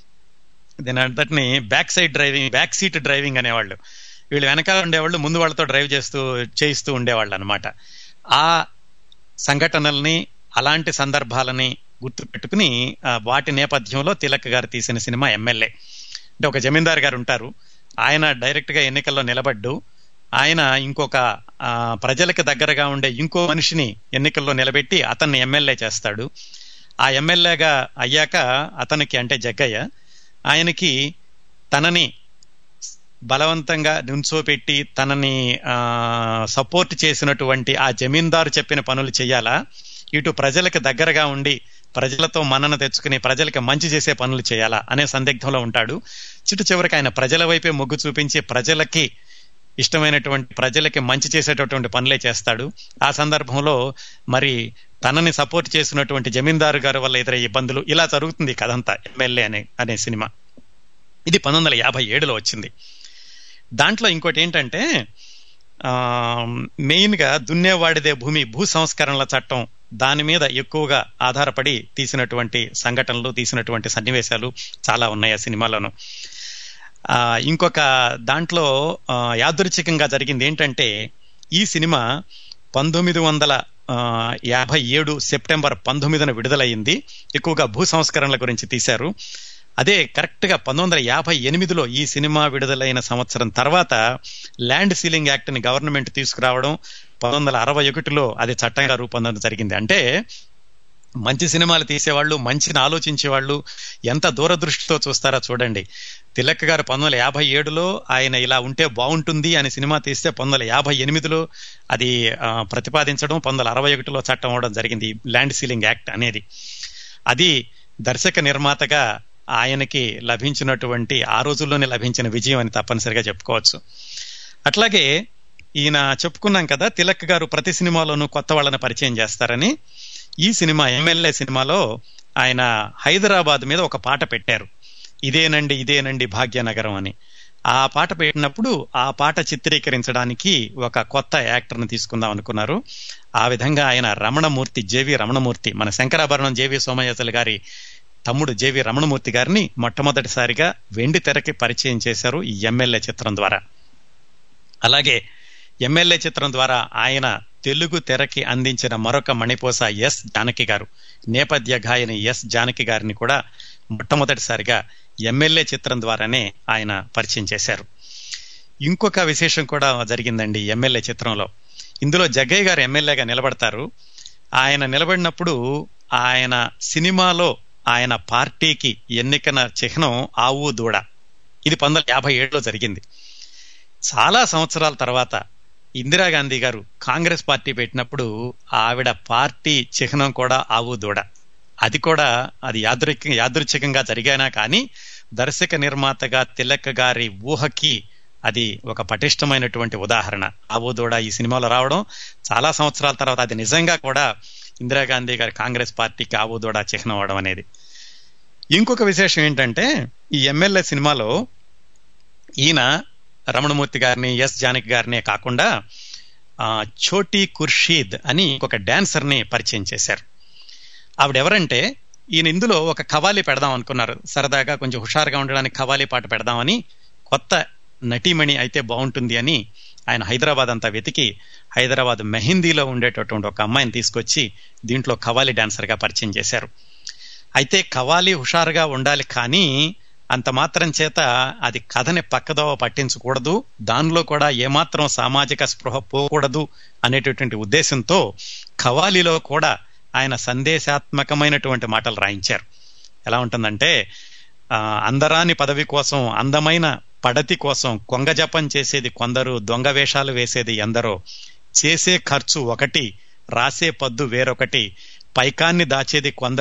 దీని అంతటిని back side driving back seat driving అనేవాళ్ళు వీళ్ళు వెనకాల ఉండేవాళ్ళు ముందు వాళ్ళతో డ్రైవ్ చేస్తూ చేయిస్తూ ఉండేవాళ్ళు అనమాట ఆ సంఘటనల్ని అలాంటి సందర్భాలని గుర్తు పెట్టుకుని ఆ, వాటి నేపథ్యంలో తిలక్ గారు తీసిన సినిమా ఎమ్మెల్యే అంటే ఒక జమీందార్ గారు ఉంటారు ఆయన డైరెక్ట్ గా ఎన్నికల్లో నిలబడ్డు ఆయన ఇంకొక ఆ, ప్రజలకు దగ్గరగా ఉండే ఇంకో మనిషిని ఎన్నికల్లో నిలబెట్టి అతన్ని ఎమ్మెల్యే చేస్తాడు ఆ ఎమ్మెల్యేగా అయ్యాక అతనికి అంటే జగ్గయ్య ఆయనకి తనని బలవంతంగా నుంచోపెట్టి తనని ఆ, సపోర్ట్ చేసినటువంటి ఆ జమీందారు చెప్పిన పనులు చేయాలా ఇటు ప్రజలకు దగ్గరగా ఉండి ప్రజలతో మన్నన తెచ్చుకుని ప్రజలకు మంచి చేసే పనులు చేయాలా అనే సందిగ్ధంలో ఉంటాడు చిట్టు చివరికి ఆయన ప్రజల వైపే మొగ్గు చూపించి ప్రజలకి ఇష్టమైనటువంటి ప్రజలకి మంచి చేసేటటువంటి పనులే చేస్తాడు ఆ సందర్భంలో మరి తనని సపోర్ట్ చేసినటువంటి జమీందారు గారి వల్ల ఎదురయ్యే ఇబ్బందులు ఇలా జరుగుతుంది ఈ కథంతా ఎమ్మెల్యే అనే అనే సినిమా ఇది పంతొమ్మిది వందల యాభై ఏడులో వచ్చింది దాంట్లో ఇంకోటి ఏంటంటే ఆ మెయిన్ గా దున్నేవాడిదే భూమి భూ సంస్కరణల చట్టం దాని మీద ఎక్కువగా ఆధారపడి తీసినటువంటి సంఘటనలు తీసినటువంటి సన్నివేశాలు చాలా ఉన్నాయి ఆ సినిమాలోను ఆ ఇంకొక దాంట్లో ఆ, యాదృచ్ఛికంగా జరిగింది ఏంటంటే ఈ సినిమా పంతొమ్మిది వందల ఆ, యాభై ఏడు సెప్టెంబర్ పంతొమ్మిదిన విడుదలయ్యింది ఎక్కువగా భూ సంస్కరణల గురించి తీశారు అదే కరెక్ట్ గా పంతొమ్మిది వందల యాభై ఎనిమిదిలో ఈ సినిమా విడుదలైన సంవత్సరం తర్వాత ల్యాండ్ సీలింగ్ యాక్ట్ ని గవర్నమెంట్ తీసుకురావడం పంతొమ్మిది వందల అరవై ఒకటిలో అది చట్టంగా రూపొందడం జరిగింది అంటే మంచి సినిమాలు తీసేవాళ్ళు మంచిని ఆలోచించేవాళ్ళు ఎంత దూరదృష్టితో చూస్తారో చూడండి తిలక్ గారు పంతొమ్మిది వందల యాభై ఏడులో ఆయన ఇలా ఉంటే బాగుంటుంది అని సినిమా తీస్తే పంతొమ్మిది వందల యాభై ఎనిమిదిలో అది ఆ, ప్రతిపాదించడం పంతొమ్మిది వందల అరవై ఒకటిలో చట్టం అవడం జరిగింది ల్యాండ్ సీలింగ్ యాక్ట్ అనేది అది దర్శక నిర్మాతగా ఆయనకి లభించినటువంటి ఆ రోజుల్లోనే లభించిన విజయం అని తప్పనిసరిగా చెప్పుకోవచ్చు అట్లాగే ఈయన చెప్పుకున్నాం కదా తిలక్ గారు ప్రతి సినిమాలోనూ కొత్త వాళ్ళని పరిచయం చేస్తారని ఈ సినిమా ఎమ్మెల్యే సినిమాలో ఆయన హైదరాబాద్ మీద ఒక పాట పెట్టారు ఇదేనండి ఇదేనండి భాగ్యనగరం అని ఆ పాట పెట్టినప్పుడు ఆ పాట చిత్రీకరించడానికి ఒక కొత్త యాక్టర్ని తీసుకుందాం అనుకున్నారు ఆ విధంగా ఆయన రమణమూర్తి జేవి రమణమూర్తి మన శంకరాభరణం జేవి సోమయాజులు గారి తమ్ముడు జేవి రమణమూర్తి గారిని మొట్టమొదటిసారిగా వెండి తెరకి పరిచయం చేశారు ఈ ఎమ్మెల్యే చిత్రం ద్వారా అలాగే ఎమ్మెల్యే చిత్రం ద్వారా ఆయన తెలుగు తెరకి అందించిన మరొక మణిపోస ఎస్ జానకి గారు నేపథ్య గాయని ఎస్ జానకి గారిని కూడా మొట్టమొదటిసారిగా ఎమ్మెల్యే చిత్రం ద్వారానే ఆయన పరిచయం చేశారు ఇంకొక విశేషం కూడా జరిగిందండి ఈ ఎమ్మెల్యే చిత్రంలో ఇందులో జగ్గయ్య గారు ఎమ్మెల్యేగా నిలబడతారు ఆయన నిలబడినప్పుడు ఆయన సినిమాలో ఆయన పార్టీకి ఎన్నికన చిహ్నం ఆవు దూడ ఇది పంతొమ్మిది వందల యాభై ఏడులో జరిగింది చాలా సంవత్సరాల తర్వాత ఇందిరాగాంధీ గారు కాంగ్రెస్ పార్టీ పెట్టినప్పుడు ఆవిడ పార్టీ చిహ్నం కూడా ఆవు దూడ అది కూడా అది యాదృచ్ఛిక యాదృచ్ఛికంగా జరిగానా కానీ దర్శక నిర్మాతగా తిలక్ గారి ఊహకి అది ఒక పటిష్టమైనటువంటి ఉదాహరణ ఆవు దూడ ఈ సినిమాలో రావడం చాలా సంవత్సరాల తర్వాత అది నిజంగా కూడా ఇందిరాగాంధీ గారి కాంగ్రెస్ పార్టీకి ఆవు దూడ చిహ్నం అవడం అనేది ఇంకొక విశేషం ఏంటంటే ఈ ఎమ్మెల్యే సినిమాలో ఈయన రమణమూర్తి గారిని ఎస్ జానకి గారినే కాకుండా ఆ, చోటీ ఖుర్షీద్ అని ఒక డాన్సర్ ని పరిచయం చేశారు ఆవిడ ఎవరంటే ఈయన ఇందులో ఒక ఖవాలీ పెడదాం అనుకున్నారు సరదాగా కొంచెం హుషారుగా ఉండడానికి ఖవాలీ పాట పెడదామని కొత్త నటీమణి అయితే బాగుంటుంది అని ఆయన హైదరాబాద్ అంతా వెతికి హైదరాబాద్ మెహిందీలో ఉండేటటువంటి ఒక అమ్మాయిని తీసుకొచ్చి దీంట్లో ఖవాలీ డాన్సర్ గా పరిచయం చేశారు అయితే ఖవాలీ హుషారుగా ఉండాలి కానీ అంత మాత్రం చేత అది కథని పక్కదోవ పట్టించకూడదు దానిలో కూడా ఏమాత్రం సామాజిక స్పృహ పోకూడదు అనేటటువంటి ఉద్దేశంతో ఖవాలీలో కూడా ఆయన సందేశాత్మకమైనటువంటి మాటలు రాయించారు ఎలా ఉంటుందంటే ఆ, అందరాని పదవి కోసం అందమైన పడతి కోసం కొంగ జపం చేసేది కొందరు దొంగ వేషాలు వేసేది ఎందరో చేసే ఖర్చు ఒకటి రాసే పద్దు వేరొకటి పైకాన్ని దాచేది కొందరు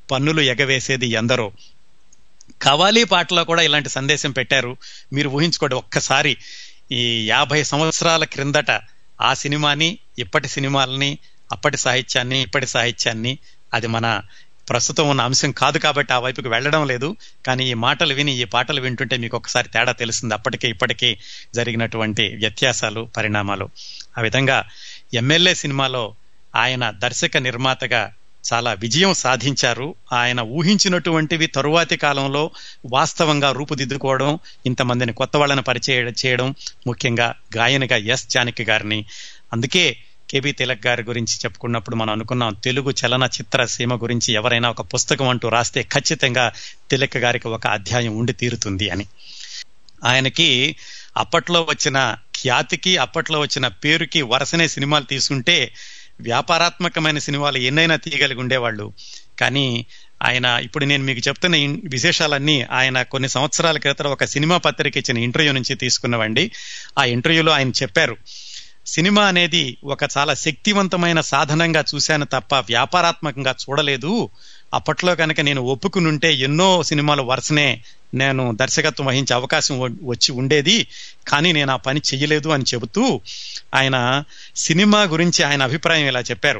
పన్నులు ఎగవేసేది ఎందరో కవాలి పాటలో కూడా ఇలాంటి సందేశం పెట్టారు మీరు ఊహించుకోండి ఒక్కసారి ఈ యాభై సంవత్సరాల క్రిందట ఆ సినిమాని ఇప్పటి సినిమాలని అప్పటి సాహిత్యాన్ని ఇప్పటి సాహిత్యాన్ని అది మన ప్రస్తుతం ఉన్న అంశం కాదు కాబట్టి ఆ వైపుకి వెళ్ళడం లేదు కానీ ఈ మాటలు విని ఈ పాటలు వింటుంటే మీకు ఒకసారి తేడా తెలుస్తుంది అప్పటికే ఇప్పటికీ జరిగినటువంటి వ్యత్యాసాలు పరిణామాలు ఆ విధంగా ఎమ్మెల్యే సినిమాలో ఆయన దర్శక నిర్మాతగా చాలా విజయం సాధించారు ఆయన ఊహించినటువంటివి తరువాతి కాలంలో వాస్తవంగా రూపుదిద్దుకోవడం ఇంతమందిని కొత్త వాళ్ళని పరిచయం చేయడం ముఖ్యంగా గాయనిగా ఎస్ జానకి గారిని అందుకే కేబి తిలక్ గారి గురించి చెప్పుకున్నప్పుడు మనం అనుకున్నాం తెలుగు చలనచిత్ర సీమ గురించి ఎవరైనా ఒక పుస్తకం అంటూ రాస్తే ఖచ్చితంగా తిలక్ గారికి ఒక అధ్యాయం ఉండి తీరుతుంది అని ఆయనకి అప్పట్లో వచ్చిన ఖ్యాతికి అప్పట్లో వచ్చిన పేరుకి వరుసనే సినిమాలు తీసుకుంటే వ్యాపారాత్మకమైన సినిమాలు ఎన్నైనా తీయగలిగి ఉండేవాళ్ళు కానీ ఆయన ఇప్పుడు నేను మీకు చెప్తున్న విశేషాలన్నీ ఆయన కొన్ని సంవత్సరాల క్రితం ఒక సినిమా పత్రిక ఇచ్చిన ఇంటర్వ్యూ నుంచి తీసుకున్నవండి ఆ ఇంటర్వ్యూలో ఆయన చెప్పారు సినిమా అనేది ఒక చాలా శక్తివంతమైన సాధనంగా చూశాను తప్ప వ్యాపారాత్మకంగా చూడలేదు అప్పట్లో కనుక నేను ఒప్పుకునుంటే ఎన్నో సినిమాలు వరుసనే నేను దర్శకత్వం వహించే అవకాశం వచ్చి ఉండేది కానీ నేను ఆ పని చెయ్యలేదు అని చెబుతూ ఆయన సినిమా గురించి ఆయన అభిప్రాయం ఇలా చెప్పారు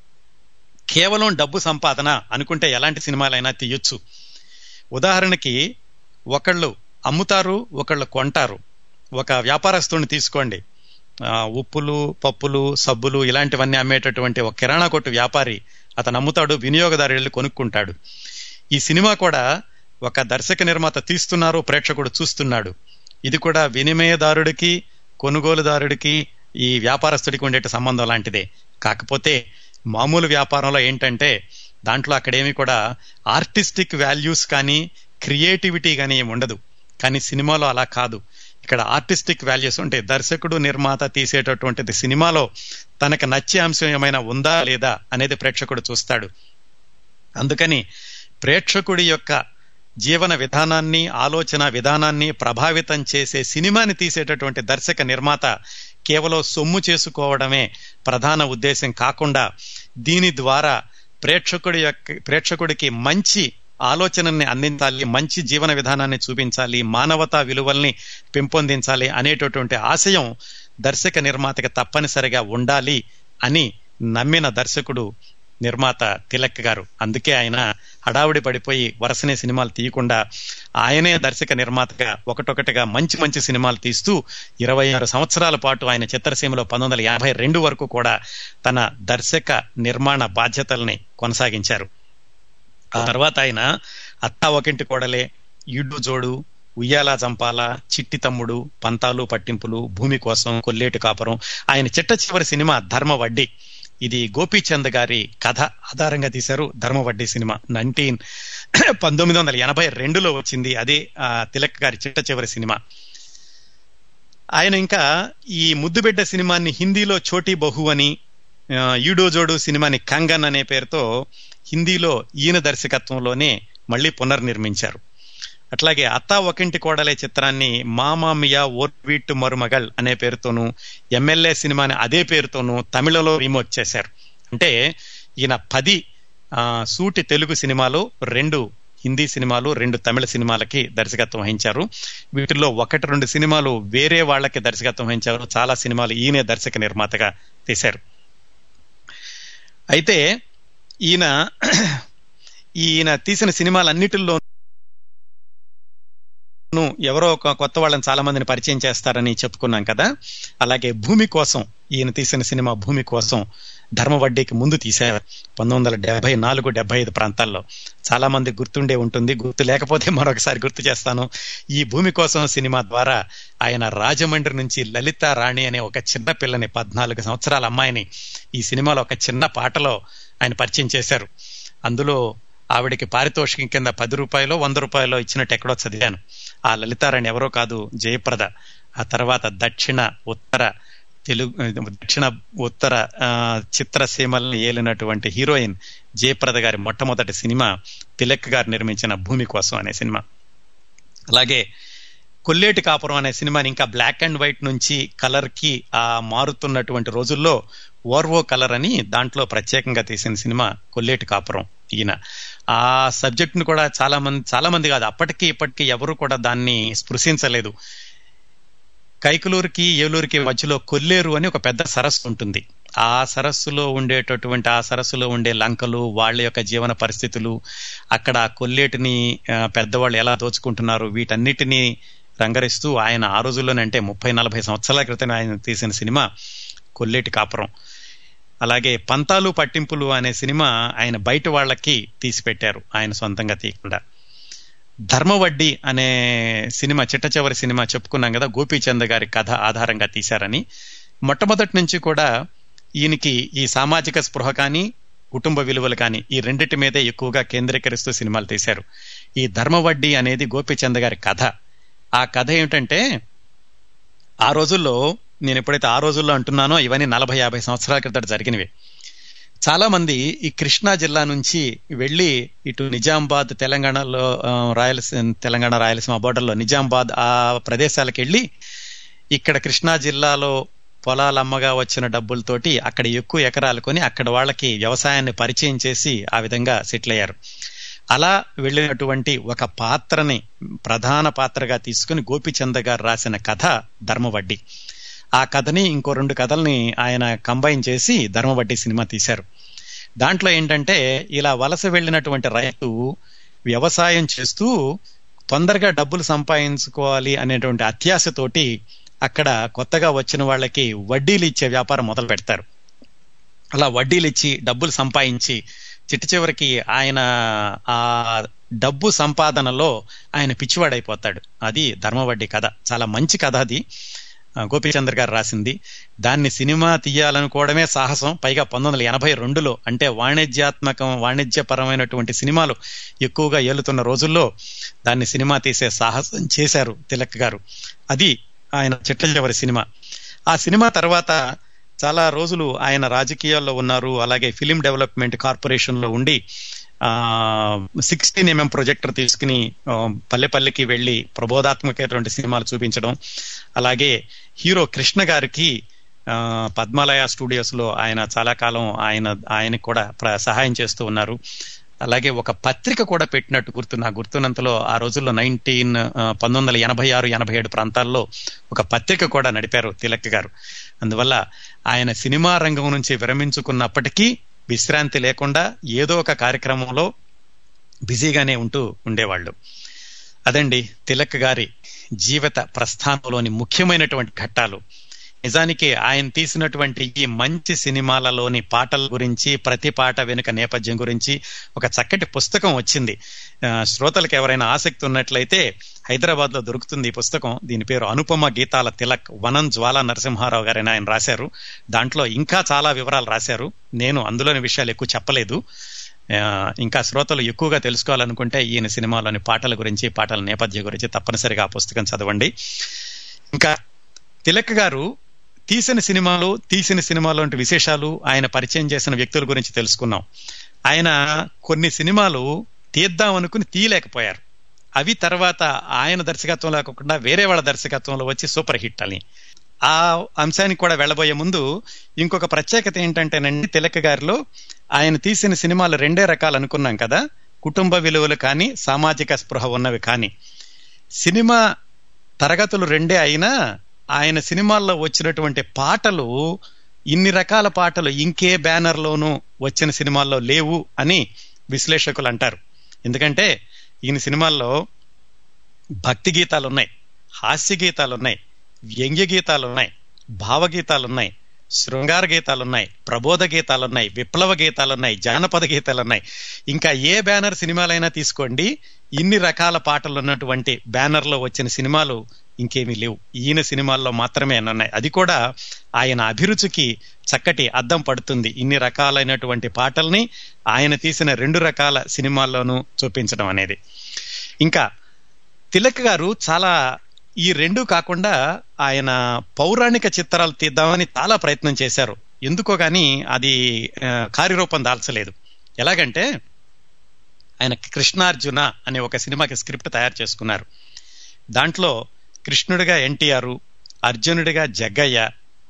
కేవలం డబ్బు సంపాదన అనుకుంటే ఎలాంటి సినిమాలైనా తీయొచ్చు ఉదాహరణకి ఒకళ్ళు అమ్ముతారు ఒకళ్ళు కొంటారు ఒక వ్యాపారస్తుని తీసుకోండి ఉప్పులు పప్పులు సబ్బులు ఇలాంటివన్నీ అమ్మేటటువంటి ఒక కిరాణా కొట్టు వ్యాపారి అతను అమ్ముతాడు వినియోగదారు వెళ్ళి కొనుక్కుంటాడు ఈ సినిమా కూడా ఒక దర్శక నిర్మాత తీస్తున్నారు ప్రేక్షకుడు చూస్తున్నాడు ఇది కూడా వినిమయదారుడికి కొనుగోలుదారుడికి ఈ వ్యాపారస్తుడికి ఉండే సంబంధం లాంటిదే కాకపోతే మామూలు వ్యాపారంలో ఏంటంటే దాంట్లో అక్కడేమి కూడా ఆర్టిస్టిక్ వాల్యూస్ కానీ క్రియేటివిటీ కానీ ఏమి ఉండదు కానీ సినిమాలో అలా కాదు ఇక్కడ ఆర్టిస్టిక్ వాల్యూస్ ఉంటాయి దర్శకుడు నిర్మాత తీసేటటువంటిది సినిమాలో తనకు నచ్చే అంశం ఏమైనా ఉందా లేదా అనేది ప్రేక్షకుడు చూస్తాడు అందుకని ప్రేక్షకుడి యొక్క జీవన విధానాన్ని ఆలోచన విధానాన్ని ప్రభావితం చేసే సినిమాని తీసేటటువంటి దర్శక నిర్మాత కేవలం సొమ్ము చేసుకోవడమే ప్రధాన ఉద్దేశం కాకుండా దీని ద్వారా ప్రేక్షకుడి యొక్క ప్రేక్షకుడికి మంచి ఆలోచనని అందించాలి మంచి జీవన విధానాన్ని చూపించాలి మానవతా విలువల్ని పెంపొందించాలి అనేటటువంటి ఆశయం దర్శక నిర్మాతకి తప్పనిసరిగా ఉండాలి అని నమ్మిన దర్శకుడు నిర్మాత తిలక్ గారు అందుకే ఆయన హడావుడి పడిపోయి వరుసనే సినిమాలు తీయకుండా ఆయనే దర్శక నిర్మాతగా ఒకటొకటిగా మంచి మంచి సినిమాలు తీస్తూ ఇరవై ఆరు సంవత్సరాల పాటు ఆయన చిత్రసీమలో పంతొమ్మిది వందల యాభై రెండు వరకు కూడా తన దర్శక నిర్మాణ బాధ్యతల్ని కొనసాగించారు ఆ తర్వాత ఆయన అత్తా ఒకింటి కోడలే ఈడు జోడు ఉయ్యాల చంపాల చిట్టి తమ్ముడు పంతాలు పట్టింపులు భూమి కోసం కొల్లేటి కాపురం ఆయన చిట్ట చివరి సినిమా ధర్మ వడ్డీ ఇది గోపీచంద్ గారి కథ ఆధారంగా తీశారు ధర్మవడ్డీ సినిమా నైన్టీన్ పంతొమ్మిది వందల ఎనభై రెండులో వచ్చింది అదే తిలక్ గారి చిట్ట చివరి సినిమా ఆయన ఇంకా ఈ ముద్దుబిడ్డ సినిమాని హిందీలో చోటీ బహు అని ఈడో జోడు సినిమాని కంగన్ అనే పేరుతో హిందీలో ఈయన దర్శకత్వంలోనే మళ్ళీ పునర్నిర్మించారు అట్లాగే అత్తా ఒకింటి కోడలే చిత్రాన్ని మామామియా ఓర్వీట్టు మరుమగల్ అనే పేరుతోనూ ఎమ్మెల్యే సినిమాని అదే పేరుతోనూ తమిళలో రీమోక్ చేశారు అంటే ఈయన పది సూటి తెలుగు సినిమాలు రెండు హిందీ సినిమాలు రెండు తమిళ సినిమాలకి దర్శకత్వం వహించారు వీటిల్లో ఒకటి రెండు సినిమాలు వేరే వాళ్ళకి దర్శకత్వం వహించారు చాలా సినిమాలు ఈయనే దర్శక నిర్మాతగా తీశారు అయితే ఈయన ఈయన తీసిన సినిమాలన్నిటిలో ఎవరో ఒక కొత్త వాళ్ళని చాలా మందిని పరిచయం చేస్తారని చెప్పుకున్నాం కదా అలాగే భూమి కోసం ఈయన తీసిన సినిమా భూమి కోసం ధర్మవడ్డీకి ముందు తీశారు పంతొమ్మిది వందల డెబ్బై నాలుగు డెబ్బై ఐదు ప్రాంతాల్లో చాలా మంది గుర్తుండే ఉంటుంది గుర్తు లేకపోతే మరొకసారి గుర్తు చేస్తాను ఈ భూమి కోసం సినిమా ద్వారా ఆయన రాజమండ్రి నుంచి లలిత రాణి అనే ఒక చిన్న పిల్లని పద్నాలుగు సంవత్సరాల అమ్మాయిని ఈ సినిమాలో ఒక చిన్న పాటలో ఆయన పరిచయం చేశారు అందులో ఆవిడకి పారితోషికం కింద పది రూపాయలు వంద రూపాయలు ఇచ్చినట్టు ఎక్కడో చదివాను ఆ లలితారాణి ఎవరో కాదు జయప్రద ఆ తర్వాత దక్షిణ ఉత్తర తెలుగు దక్షిణ ఉత్తర చిత్రసీమల్ని ఏలినటువంటి హీరోయిన్ జయప్రద గారి మొట్టమొదటి సినిమా తిలక్ గారు నిర్మించిన భూమి కోసం అనే సినిమా అలాగే కొల్లేటి కాపురం అనే సినిమాని ఇంకా బ్లాక్ అండ్ వైట్ నుంచి కలర్ కి ఆ మారుతున్నటువంటి రోజుల్లో ఓర్వో కలర్ అని దాంట్లో ప్రత్యేకంగా తీసిన సినిమా కొల్లేటి కాపురం ఈయన ఆ సబ్జెక్ట్ ను కూడా చాలా మంది చాలా మంది కాదు అప్పటికి ఇప్పటికీ ఎవరు కూడా దాన్ని స్పృశించలేదు కైకులూరుకి ఏలూరుకి మధ్యలో కొల్లేరు అని ఒక పెద్ద సరస్సు ఉంటుంది ఆ సరస్సులో ఉండేటటువంటి ఆ సరస్సులో ఉండే లంకలు వాళ్ళ యొక్క జీవన పరిస్థితులు అక్కడ ఆ కొల్లేటిని ఆ, పెద్దవాళ్ళు ఎలా దోచుకుంటున్నారు వీటన్నిటినీ రంగరిస్తూ ఆయన ఆ రోజుల్లోనే అంటే ముప్పై నలభై సంవత్సరాల క్రితం ఆయన తీసిన సినిమా కొల్లేటి కాపురం అలాగే పంతాలు పట్టింపులు అనే సినిమా ఆయన బయట వాళ్ళకి తీసి పెట్టారు ఆయన సొంతంగా తీయకుండా ధర్మవడ్డీ అనే సినిమా చిట్ట చివరి సినిమా చెప్పుకున్నాం కదా గోపీచంద్ గారి కథ ఆధారంగా తీశారని మొట్టమొదటి నుంచి కూడా ఈయనకి ఈ సామాజిక స్పృహ కానీ కుటుంబ విలువలు కానీ ఈ రెండిటి మీదే ఎక్కువగా కేంద్రీకరిస్తూ సినిమాలు తీశారు ఈ ధర్మవడ్డీ అనేది గోపీచంద్ గారి కథ ఆ కథ ఏమిటంటే ఆ రోజుల్లో నేను ఎప్పుడైతే ఆ రోజుల్లో అంటున్నానో ఇవన్నీ నలభై యాభై సంవత్సరాల క్రితం జరిగినవి చాలా మంది ఈ కృష్ణా జిల్లా నుంచి వెళ్ళి ఇటు నిజామాబాద్ తెలంగాణలో ఆ, రాయలసీమ తెలంగాణ రాయలసీమ బోర్డర్లో నిజామాబాద్ ఆ ప్రదేశాలకు వెళ్ళి ఇక్కడ కృష్ణా జిల్లాలో పొలాలు అమ్మగా వచ్చిన డబ్బులతోటి అక్కడ ఎక్కువ ఎకరాలు కొని అక్కడ వాళ్ళకి వ్యవసాయాన్ని పరిచయం చేసి ఆ విధంగా సెటిల్ అయ్యారు అలా వెళ్ళినటువంటి ఒక పాత్రని ప్రధాన పాత్రగా తీసుకుని గోపిచంద్ గారు రాసిన కథ ధర్మవడ్డీ ఆ కథని ఇంకో రెండు కథల్ని ఆయన కంబైన్ చేసి ధర్మవడ్డీ సినిమా తీశారు దాంట్లో ఏంటంటే ఇలా వలస వెళ్ళినటువంటి రైతు వ్యవసాయం చేస్తూ తొందరగా డబ్బులు సంపాదించుకోవాలి అనేటువంటి అత్యాశతోటి అక్కడ కొత్తగా వచ్చిన వాళ్ళకి వడ్డీలు ఇచ్చే వ్యాపారం మొదలు పెడతారు అలా వడ్డీలు ఇచ్చి డబ్బులు సంపాదించి చిట్ట చివరికి ఆయన ఆ డబ్బు సంపాదనలో ఆయన పిచ్చివాడైపోతాడు అది ధర్మవడ్డీ కథ చాలా మంచి కథ అది ఆ, గోపీచంద్ర గారు రాసింది దాన్ని సినిమా తీయాలనుకోవడమే సాహసం పైగా పంతొమ్మిది వందల ఎనభై రెండులో అంటే వాణిజ్యాత్మకం వాణిజ్యపరమైనటువంటి సినిమాలు ఎక్కువగా ఏలుతున్న రోజుల్లో దాన్ని సినిమా తీసే సాహసం చేశారు తిలక్ గారు అది ఆయన చిట్ట చివరి సినిమా ఆ సినిమా తర్వాత చాలా రోజులు ఆయన రాజకీయాల్లో ఉన్నారు అలాగే ఫిలిం డెవలప్మెంట్ కార్పొరేషన్ లో ఉండి ఆ సిక్స్టీన్ ఎంఎం ప్రొజెక్టర్ తీసుకుని ఆ, పల్లె పల్లెకి వెళ్లి ప్రబోధాత్మకమైనటువంటి సినిమాలు చూపించడం అలాగే హీరో కృష్ణ గారికి ఆ, పద్మాలయ స్టూడియోస్ లో ఆయన చాలా కాలం ఆయన ఆయనకు కూడా ప్ర- సహాయం చేస్తూ ఉన్నారు అలాగే ఒక పత్రిక కూడా పెట్టినట్టు గుర్తు నా గుర్తున్నంతలో ఆ రోజుల్లో నైన్టీన్ పంతొమ్మిది వందల ఎనభై ఆరు ఎనభై ఏడు ప్రాంతాల్లో ఒక పత్రిక కూడా నడిపారు తిలక్ గారు అందువల్ల ఆయన సినిమా రంగం నుంచి విరమించుకున్నప్పటికీ విశ్రాంతి లేకుండా ఏదో ఒక కార్యక్రమంలో బిజీగానే ఉంటూ ఉండేవాళ్ళు అదండి తిలక్ గారి జీవిత ప్రస్థానంలోని ముఖ్యమైనటువంటి ఘట్టాలు నిజానికి ఆయన తీసినటువంటి ఈ మంచి సినిమాలలోని పాటల గురించి ప్రతి పాట వెనుక నేపథ్యం గురించి ఒక చక్కటి పుస్తకం వచ్చింది ఆ, శ్రోతలకు ఎవరైనా ఆసక్తి ఉన్నట్లయితే హైదరాబాద్ లో దొరుకుతుంది ఈ పుస్తకం దీని పేరు అనుపమ గీతాల తిలక్ వనం జ్వాలా నరసింహారావు గారని ఆయన రాశారు దాంట్లో ఇంకా చాలా వివరాలు రాశారు నేను అందులోని విషయాలు ఎక్కువ చెప్పలేదు ఆ, ఇంకా శ్రోతలు ఎక్కువగా తెలుసుకోవాలనుకుంటే ఈయన సినిమాలోని పాటల గురించి పాటల నేపథ్యం గురించి తప్పనిసరిగా ఆ పుస్తకం చదవండి ఇంకా తిలక్ గారు తీసిన సినిమాలు తీసిన సినిమాలోని విశేషాలు ఆయన పరిచయం చేసిన వ్యక్తుల గురించి తెలుసుకున్నాం ఆయన కొన్ని సినిమాలు తీద్దాం అనుకుని తీయలేకపోయారు అవి తర్వాత ఆయన దర్శకత్వం లేకుండా వేరే వాళ్ళ దర్శకత్వంలో వచ్చి సూపర్ హిట్ అని ఆ అంశానికి కూడా వెళ్ళబోయే ముందు ఇంకొక ప్రత్యేకత ఏంటంటేనండి తిలక్ గారిలో ఆయన తీసిన సినిమాలు రెండే రకాలు అనుకున్నాం కదా కుటుంబ విలువలు కానీ సామాజిక స్పృహ ఉన్నవి కానీ సినిమా తరగతులు రెండే అయినా ఆయన సినిమాల్లో వచ్చినటువంటి పాటలు ఇన్ని రకాల పాటలు ఇంకే బ్యానర్లోనూ వచ్చిన సినిమాల్లో లేవు అని విశ్లేషకులు అంటారు ఎందుకంటే ఈయన సినిమాల్లో భక్తి గీతాలు ఉన్నాయి హాస్య గీతాలు ఉన్నాయి వ్యంగ్య గీతాలు ఉన్నాయి భావగీతాలు ఉన్నాయి శృంగార గీతాలు ఉన్నాయి ప్రబోధ గీతాలు ఉన్నాయి విప్లవ గీతాలు ఉన్నాయి జానపద గీతాలు ఉన్నాయి ఇంకా ఏ బ్యానర్ సినిమాలైనా తీసుకోండి ఇన్ని రకాల పాటలు ఉన్నటువంటి బ్యానర్ లో వచ్చిన సినిమాలు ఇంకేమీ లేవు ఈయన సినిమాల్లో మాత్రమే ఉన్నాయి అది కూడా ఆయన అభిరుచికి చక్కటి అద్దం పడుతుంది ఇన్ని రకాలైనటువంటి పాటల్ని ఆయన తీసిన రెండు రకాల సినిమాల్లోనూ చూపించడం అనేది ఇంకా తిలక్ గారు చాలా ఈ రెండు కాకుండా ఆయన పౌరాణిక చిత్రాలు తీద్దామని చాలా ప్రయత్నం చేశారు ఎందుకో గాని అది ఆ, కార్యరూపం దాల్చలేదు ఎలాగంటే ఆయన కృష్ణార్జున అనే ఒక సినిమాకి స్క్రిప్ట్ తయారు చేసుకున్నారు దాంట్లో కృష్ణుడిగా ఎన్టీఆర్ అర్జునుడిగా జగ్గయ్య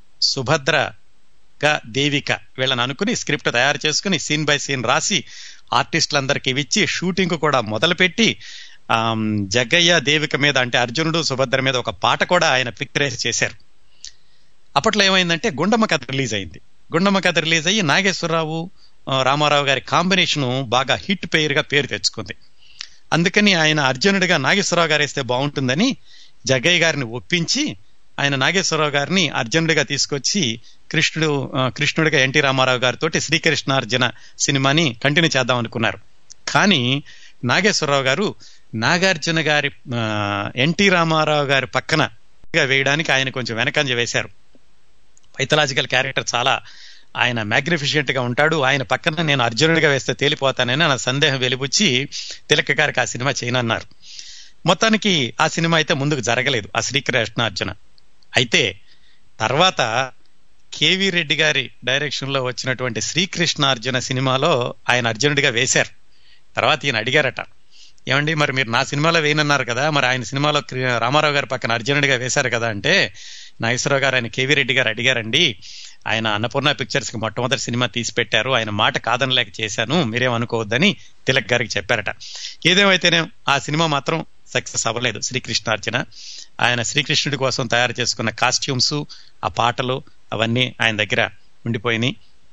సుభద్రగా దేవిక వీళ్ళని అనుకుని స్క్రిప్ట్ తయారు చేసుకుని సీన్ బై సీన్ రాసి ఆర్టిస్టులందరికీ ఇచ్చి షూటింగ్ కూడా మొదలుపెట్టి ఆమ్, జగ్గయ్య దేవిక మీద అంటే అర్జునుడు సుభద్ర మీద ఒక పాట కూడా ఆయన పిక్చరైజ్ చేశారు అప్పట్లో ఏమైందంటే గుండమ్మ కథ రిలీజ్ అయింది గుండమ్మ కథ రిలీజ్ అయ్యి నాగేశ్వరరావు ఆ, రామారావు గారి కాంబినేషన్ బాగా హిట్ పేరుగా పేరు తెచ్చుకుంది అందుకని ఆయన అర్జునుడిగా నాగేశ్వరరావు గారు వేస్తే బాగుంటుందని జగ్గయ్య గారిని ఒప్పించి ఆయన నాగేశ్వరరావు గారిని అర్జునుడిగా తీసుకొచ్చి కృష్ణుడు ఆ, కృష్ణుడిగా ఎన్టీ రామారావు గారితో శ్రీకృష్ణార్జున సినిమాని కంటిన్యూ చేద్దాం అనుకున్నారు కానీ నాగేశ్వరరావు గారు నాగార్జున గారి ఆ, ఎన్టీ రామారావు గారి పక్కన వేయడానికి ఆయన కొంచెం వెనకంజ వేశారు మైథలాజికల్ క్యారెక్టర్ చాలా ఆయన మ్యాగ్నిఫిషియంట్ గా ఉంటాడు ఆయన పక్కన నేను అర్జునుడిగా వేస్తే తేలిపోతానని నా సందేహం వెలిబుచ్చి తిలక గారికి ఆ సినిమా చేయనన్నారు మొత్తానికి ఆ సినిమా అయితే ముందుకు జరగలేదు ఆ శ్రీకృష్ణార్జున అయితే తర్వాత కేవి రెడ్డి గారి డైరెక్షన్ లో వచ్చినటువంటి శ్రీకృష్ణార్జున సినిమాలో ఆయన అర్జునుడిగా వేశారు తర్వాత ఈయన అడిగారట ఏమండి మరి మీరు నా సినిమాలో వేయనన్నారు కదా మరి ఆయన సినిమాలో క్రి- రామారావు గారి పక్కన అర్జునుడిగా వేశారు కదా అంటే నాగేశ్వరరావు గారు ఆయన కేవీ రెడ్డి గారు అడిగారండి ఆయన అన్నపూర్ణ పిక్చర్స్ కి మొట్టమొదటి సినిమా తీసి పెట్టారు ఆయన మాట కాదనలేక చేశాను మీరేం అనుకోవద్దని తిలక్ గారికి చెప్పారట ఏదేమైతేనే ఆ సినిమా మాత్రం సక్సెస్ అవ్వలేదు శ్రీకృష్ణార్జున ఆయన శ్రీకృష్ణుడి కోసం తయారు చేసుకున్న కాస్ట్యూమ్స్ ఆ పాటలు అవన్నీ ఆయన దగ్గర ఉండిపోయినాయి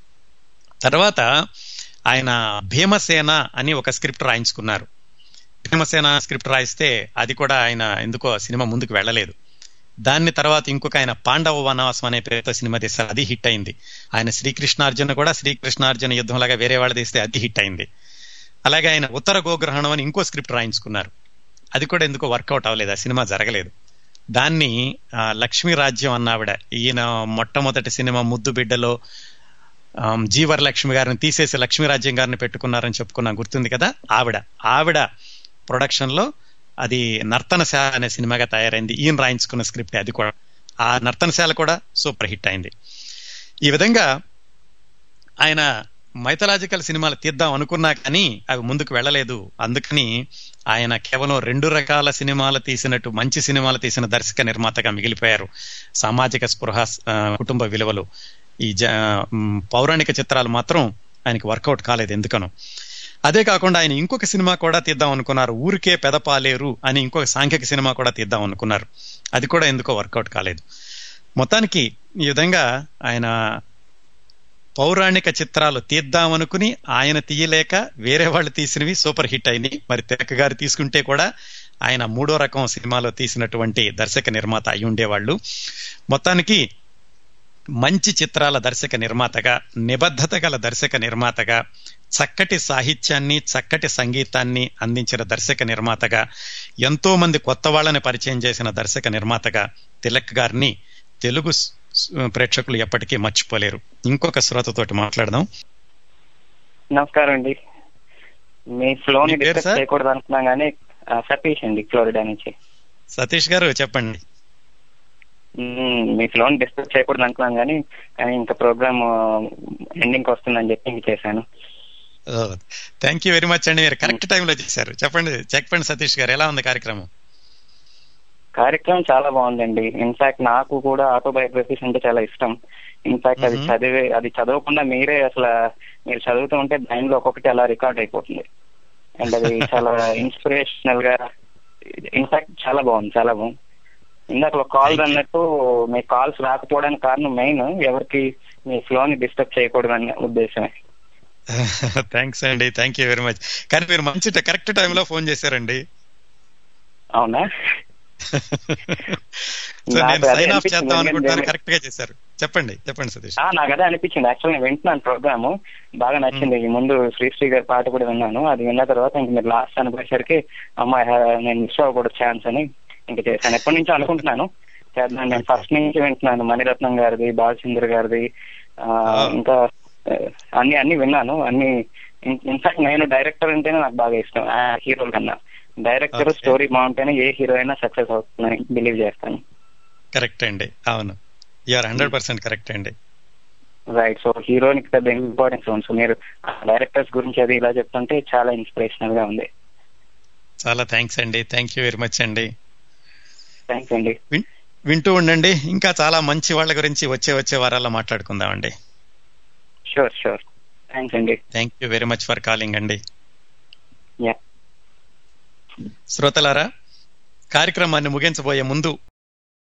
తర్వాత ఆయన భీమసేన అని ఒక స్క్రిప్ట్ రాయించుకున్నారు భీమసేన స్క్రిప్ట్ రాయిస్తే అది కూడా ఆయన ఎందుకో సినిమా ముందుకు వెళ్ళలేదు దాన్ని తర్వాత ఇంకొక ఆయన పాండవ వనవాసం అనే పేరుతో సినిమా తీస్తారు అది హిట్ అయింది ఆయన శ్రీకృష్ణార్జున కూడా శ్రీకృష్ణార్జున యుద్ధం లాగా వేరే వాళ్ళు తీస్తే అది హిట్ అయింది అలాగే ఆయన ఉత్తర గోగ్రహణం అని ఇంకో స్క్రిప్ట్ రాయించుకున్నారు అది కూడా ఎందుకో వర్కౌట్ అవ్వలేదు ఆ సినిమా జరగలేదు దాన్ని ఆ, లక్ష్మీ రాజ్యం అన్నావిడ ఈయన మొట్టమొదటి సినిమా ముద్దు బిడ్డలో ఆమ్, జీవర్ లక్ష్మి గారిని తీసేసి లక్ష్మీరాజ్యం గారిని పెట్టుకున్నారని చెప్పుకున్నాం గుర్తుంది కదా ఆవిడ ఆవిడ ప్రొడక్షన్ లో అది నర్తనశాల అనే సినిమాగా తయారైంది ఈయన రాయించుకున్న స్క్రిప్ట్ అది కూడా ఆ నర్తనశాల కూడా సూపర్ హిట్ అయింది ఈ విధంగా ఆయన మైథలాజికల్ సినిమాలు తీద్దాం అనుకున్నా కానీ అవి ముందుకు వెళ్ళలేదు అందుకని ఆయన కేవలం రెండు రకాల సినిమాలు తీసినట్టు మంచి సినిమాలు తీసిన దర్శక నిర్మాతగా మిగిలిపోయారు సామాజిక స్పృహ ఆ, కుటుంబ విలువలు ఈ జ మ్, పౌరాణిక చిత్రాలు మాత్రం ఆయనకి వర్కౌట్ కాలేదు ఎందుకనో అదే కాకుండా ఆయన ఇంకొక సినిమా కూడా తీద్దాం అనుకున్నారు ఊరికే పెదపాలేరు అని ఇంకొక సాంఘిక సినిమా కూడా తీద్దాం అనుకున్నారు అది కూడా ఎందుకో వర్కౌట్ కాలేదు మొత్తానికి ఈ విధంగా ఆయన పౌరాణిక చిత్రాలు తీద్దామనుకుని ఆయన తీయలేక వేరే వాళ్ళు తీసినవి సూపర్ హిట్ అయినాయి మరి తిలక గారు తీసుకుంటే కూడా ఆయన మూడో రకం సినిమాలో తీసినటువంటి దర్శక నిర్మాత అయి ఉండేవాళ్ళు మొత్తానికి మంచి చిత్రాల దర్శక నిర్మాతగా నిబద్ధత గల దర్శక నిర్మాతగా చక్కటి సాహిత్యాన్ని చక్కటి సంగీతాన్ని అందించిన దర్శక నిర్మాతగా ఎంతో మంది కొత్త వాళ్ళని పరిచయం చేసిన దర్శక నిర్మాతగా తిలక్ గారిని తెలుగు స్- స్- ప్రేక్షకులు ఎప్పటికీ మర్చిపోలేరు ఇంకొక శ్రోతతోటి మాట్లాడదాం నమస్కారం అండి మీ ఫ్లో ని మీ పేరు డిస్కస్ సార్? చేయకూడదు అనుకున్నాం కానీ ఆ, సతీష్ అండి ఫ్లోరిడా నుంచి సతీష్ గారు చెప్పండి మ్మ్, మీ ఫ్లో ని డిస్కస్ చేయకూడదు అనుకున్నాం కానీ కానీ ఇంకా ప్రోగ్రామ్ ఎండింగ్ వస్తుందని చెప్పి ఇంక చేశాను థ్యాంక్ యూ వెరీ మచ్ అండి మీరు కరెక్ట్ టైంలో చేశారు చెప్పండి చెప్పండి సతీష్ గారు ఎలా ఉంది కార్యక్రమం కార్యక్రమం చాలా బాగుందండి ఇన్ఫాక్ట్ నాకు కూడా ఆటోబయోగ్రఫీస్ అంటే చాలా ఇష్టం ఇన్ఫాక్ట్ అది మ్మ్. చదివే అది చదవకుండా మీరే అసలు మీరు చదువుతూ ఉంటే దానిలో ఒక్కొక్కటి అలా రికార్డ్ అయిపోతుంది అండ్ అది చాలా ఇన్స్పిరేషనల్ గా ఇన్ఫాక్ట్ చాలా బాగుంది చాలా బాగుంది ఇందాక ఒక కాల్ Thank you. అన్నట్టు మీ కాల్స్ రాకపోవడానికి కారణం మెయిన్ ఎవరికి మీ ఫ్లో ని డిస్టర్బ్ చేయకూడదనే ఉద్దేశమే థ్యాంక్స్ అండి థ్యాంక్ యూ వెరీ మచ్ కానీ మీరు మంచి కరెక్ట్ టైంలో ఫోన్ చేశారండి అవునా సో నాకు నేను అదే సైన్ ఆఫ్ అనిపించింది, చేద్దాం అనుకుంటున్నాను ఎందుకంటే- కరెక్ట్ గా చేశారు చెప్పండి చెప్పండి సతీష్ ఆ, నాకు అదే అనిపించింది యాక్చువల్ వింటున్నాను ప్రోగ్రామ్ బాగా నచ్చింది ఈ ముందు శ్రీశ్రీ గారి పాట కూడా విన్నాను అది విన్న తర్వాత ఇంక మీరు లాస్ట్ అనిపోయేసరికి అమ్మాయి నేను మిస్ అవ్వకూడదు ఛాన్స్ అని ఇంక చేశాను ఎప్పటి నుంచో అనుకుంటున్నాను చేద్దాం నేను ఫస్ట్ నుంచి వింటున్నాను మణిరత్నం గారిది బాలచంద్ర గారిది ఆ, Ah. ఇంకా ఆ, అన్ని అన్ని విన్నాను అన్ని ఇన్ఫాక్ట్ నేను డైరెక్టర్ అంటేనే నాకు బాగా ఇష్టం ఆ హీరోల కన్నా డైరెక్టర్ Okay. స్టోరీ బాగుంటేనే ఏ హీరో అయినా సక్సెస్ అవుతుందని బిలీవ్ చేస్తాను కరెక్ట్ అండి అవును యూఆర్ హండ్రెడ్ పర్సెంట్ కరెక్ట్ అండి రైట్ సో హీరోనికి పెద్ద ఇంపార్టెన్స్ ఉంది సో మీరు డైరెక్టర్స్ గురించి అది ఇలా చెప్తుంటే చాలా ఇన్స్పిరేషనల్ గా ఉంది చాలా థ్యాంక్స్ అండి థ్యాంక్ యూ వెరీ మచ్ అండి థ్యాంక్స్ అండి విన్- వింటూ ఉండండి ఇంకా చాలా మంచి వాళ్ళ గురించి వచ్చే వచ్చే వారాల్లో మాట్లాడుకుందామండి షూర్ షూర్ థ్యాంక్స్ అండి thank you very much for calling అండి యా శ్రోతలారా కార్యక్రమాన్ని ముగించబోయే ముందు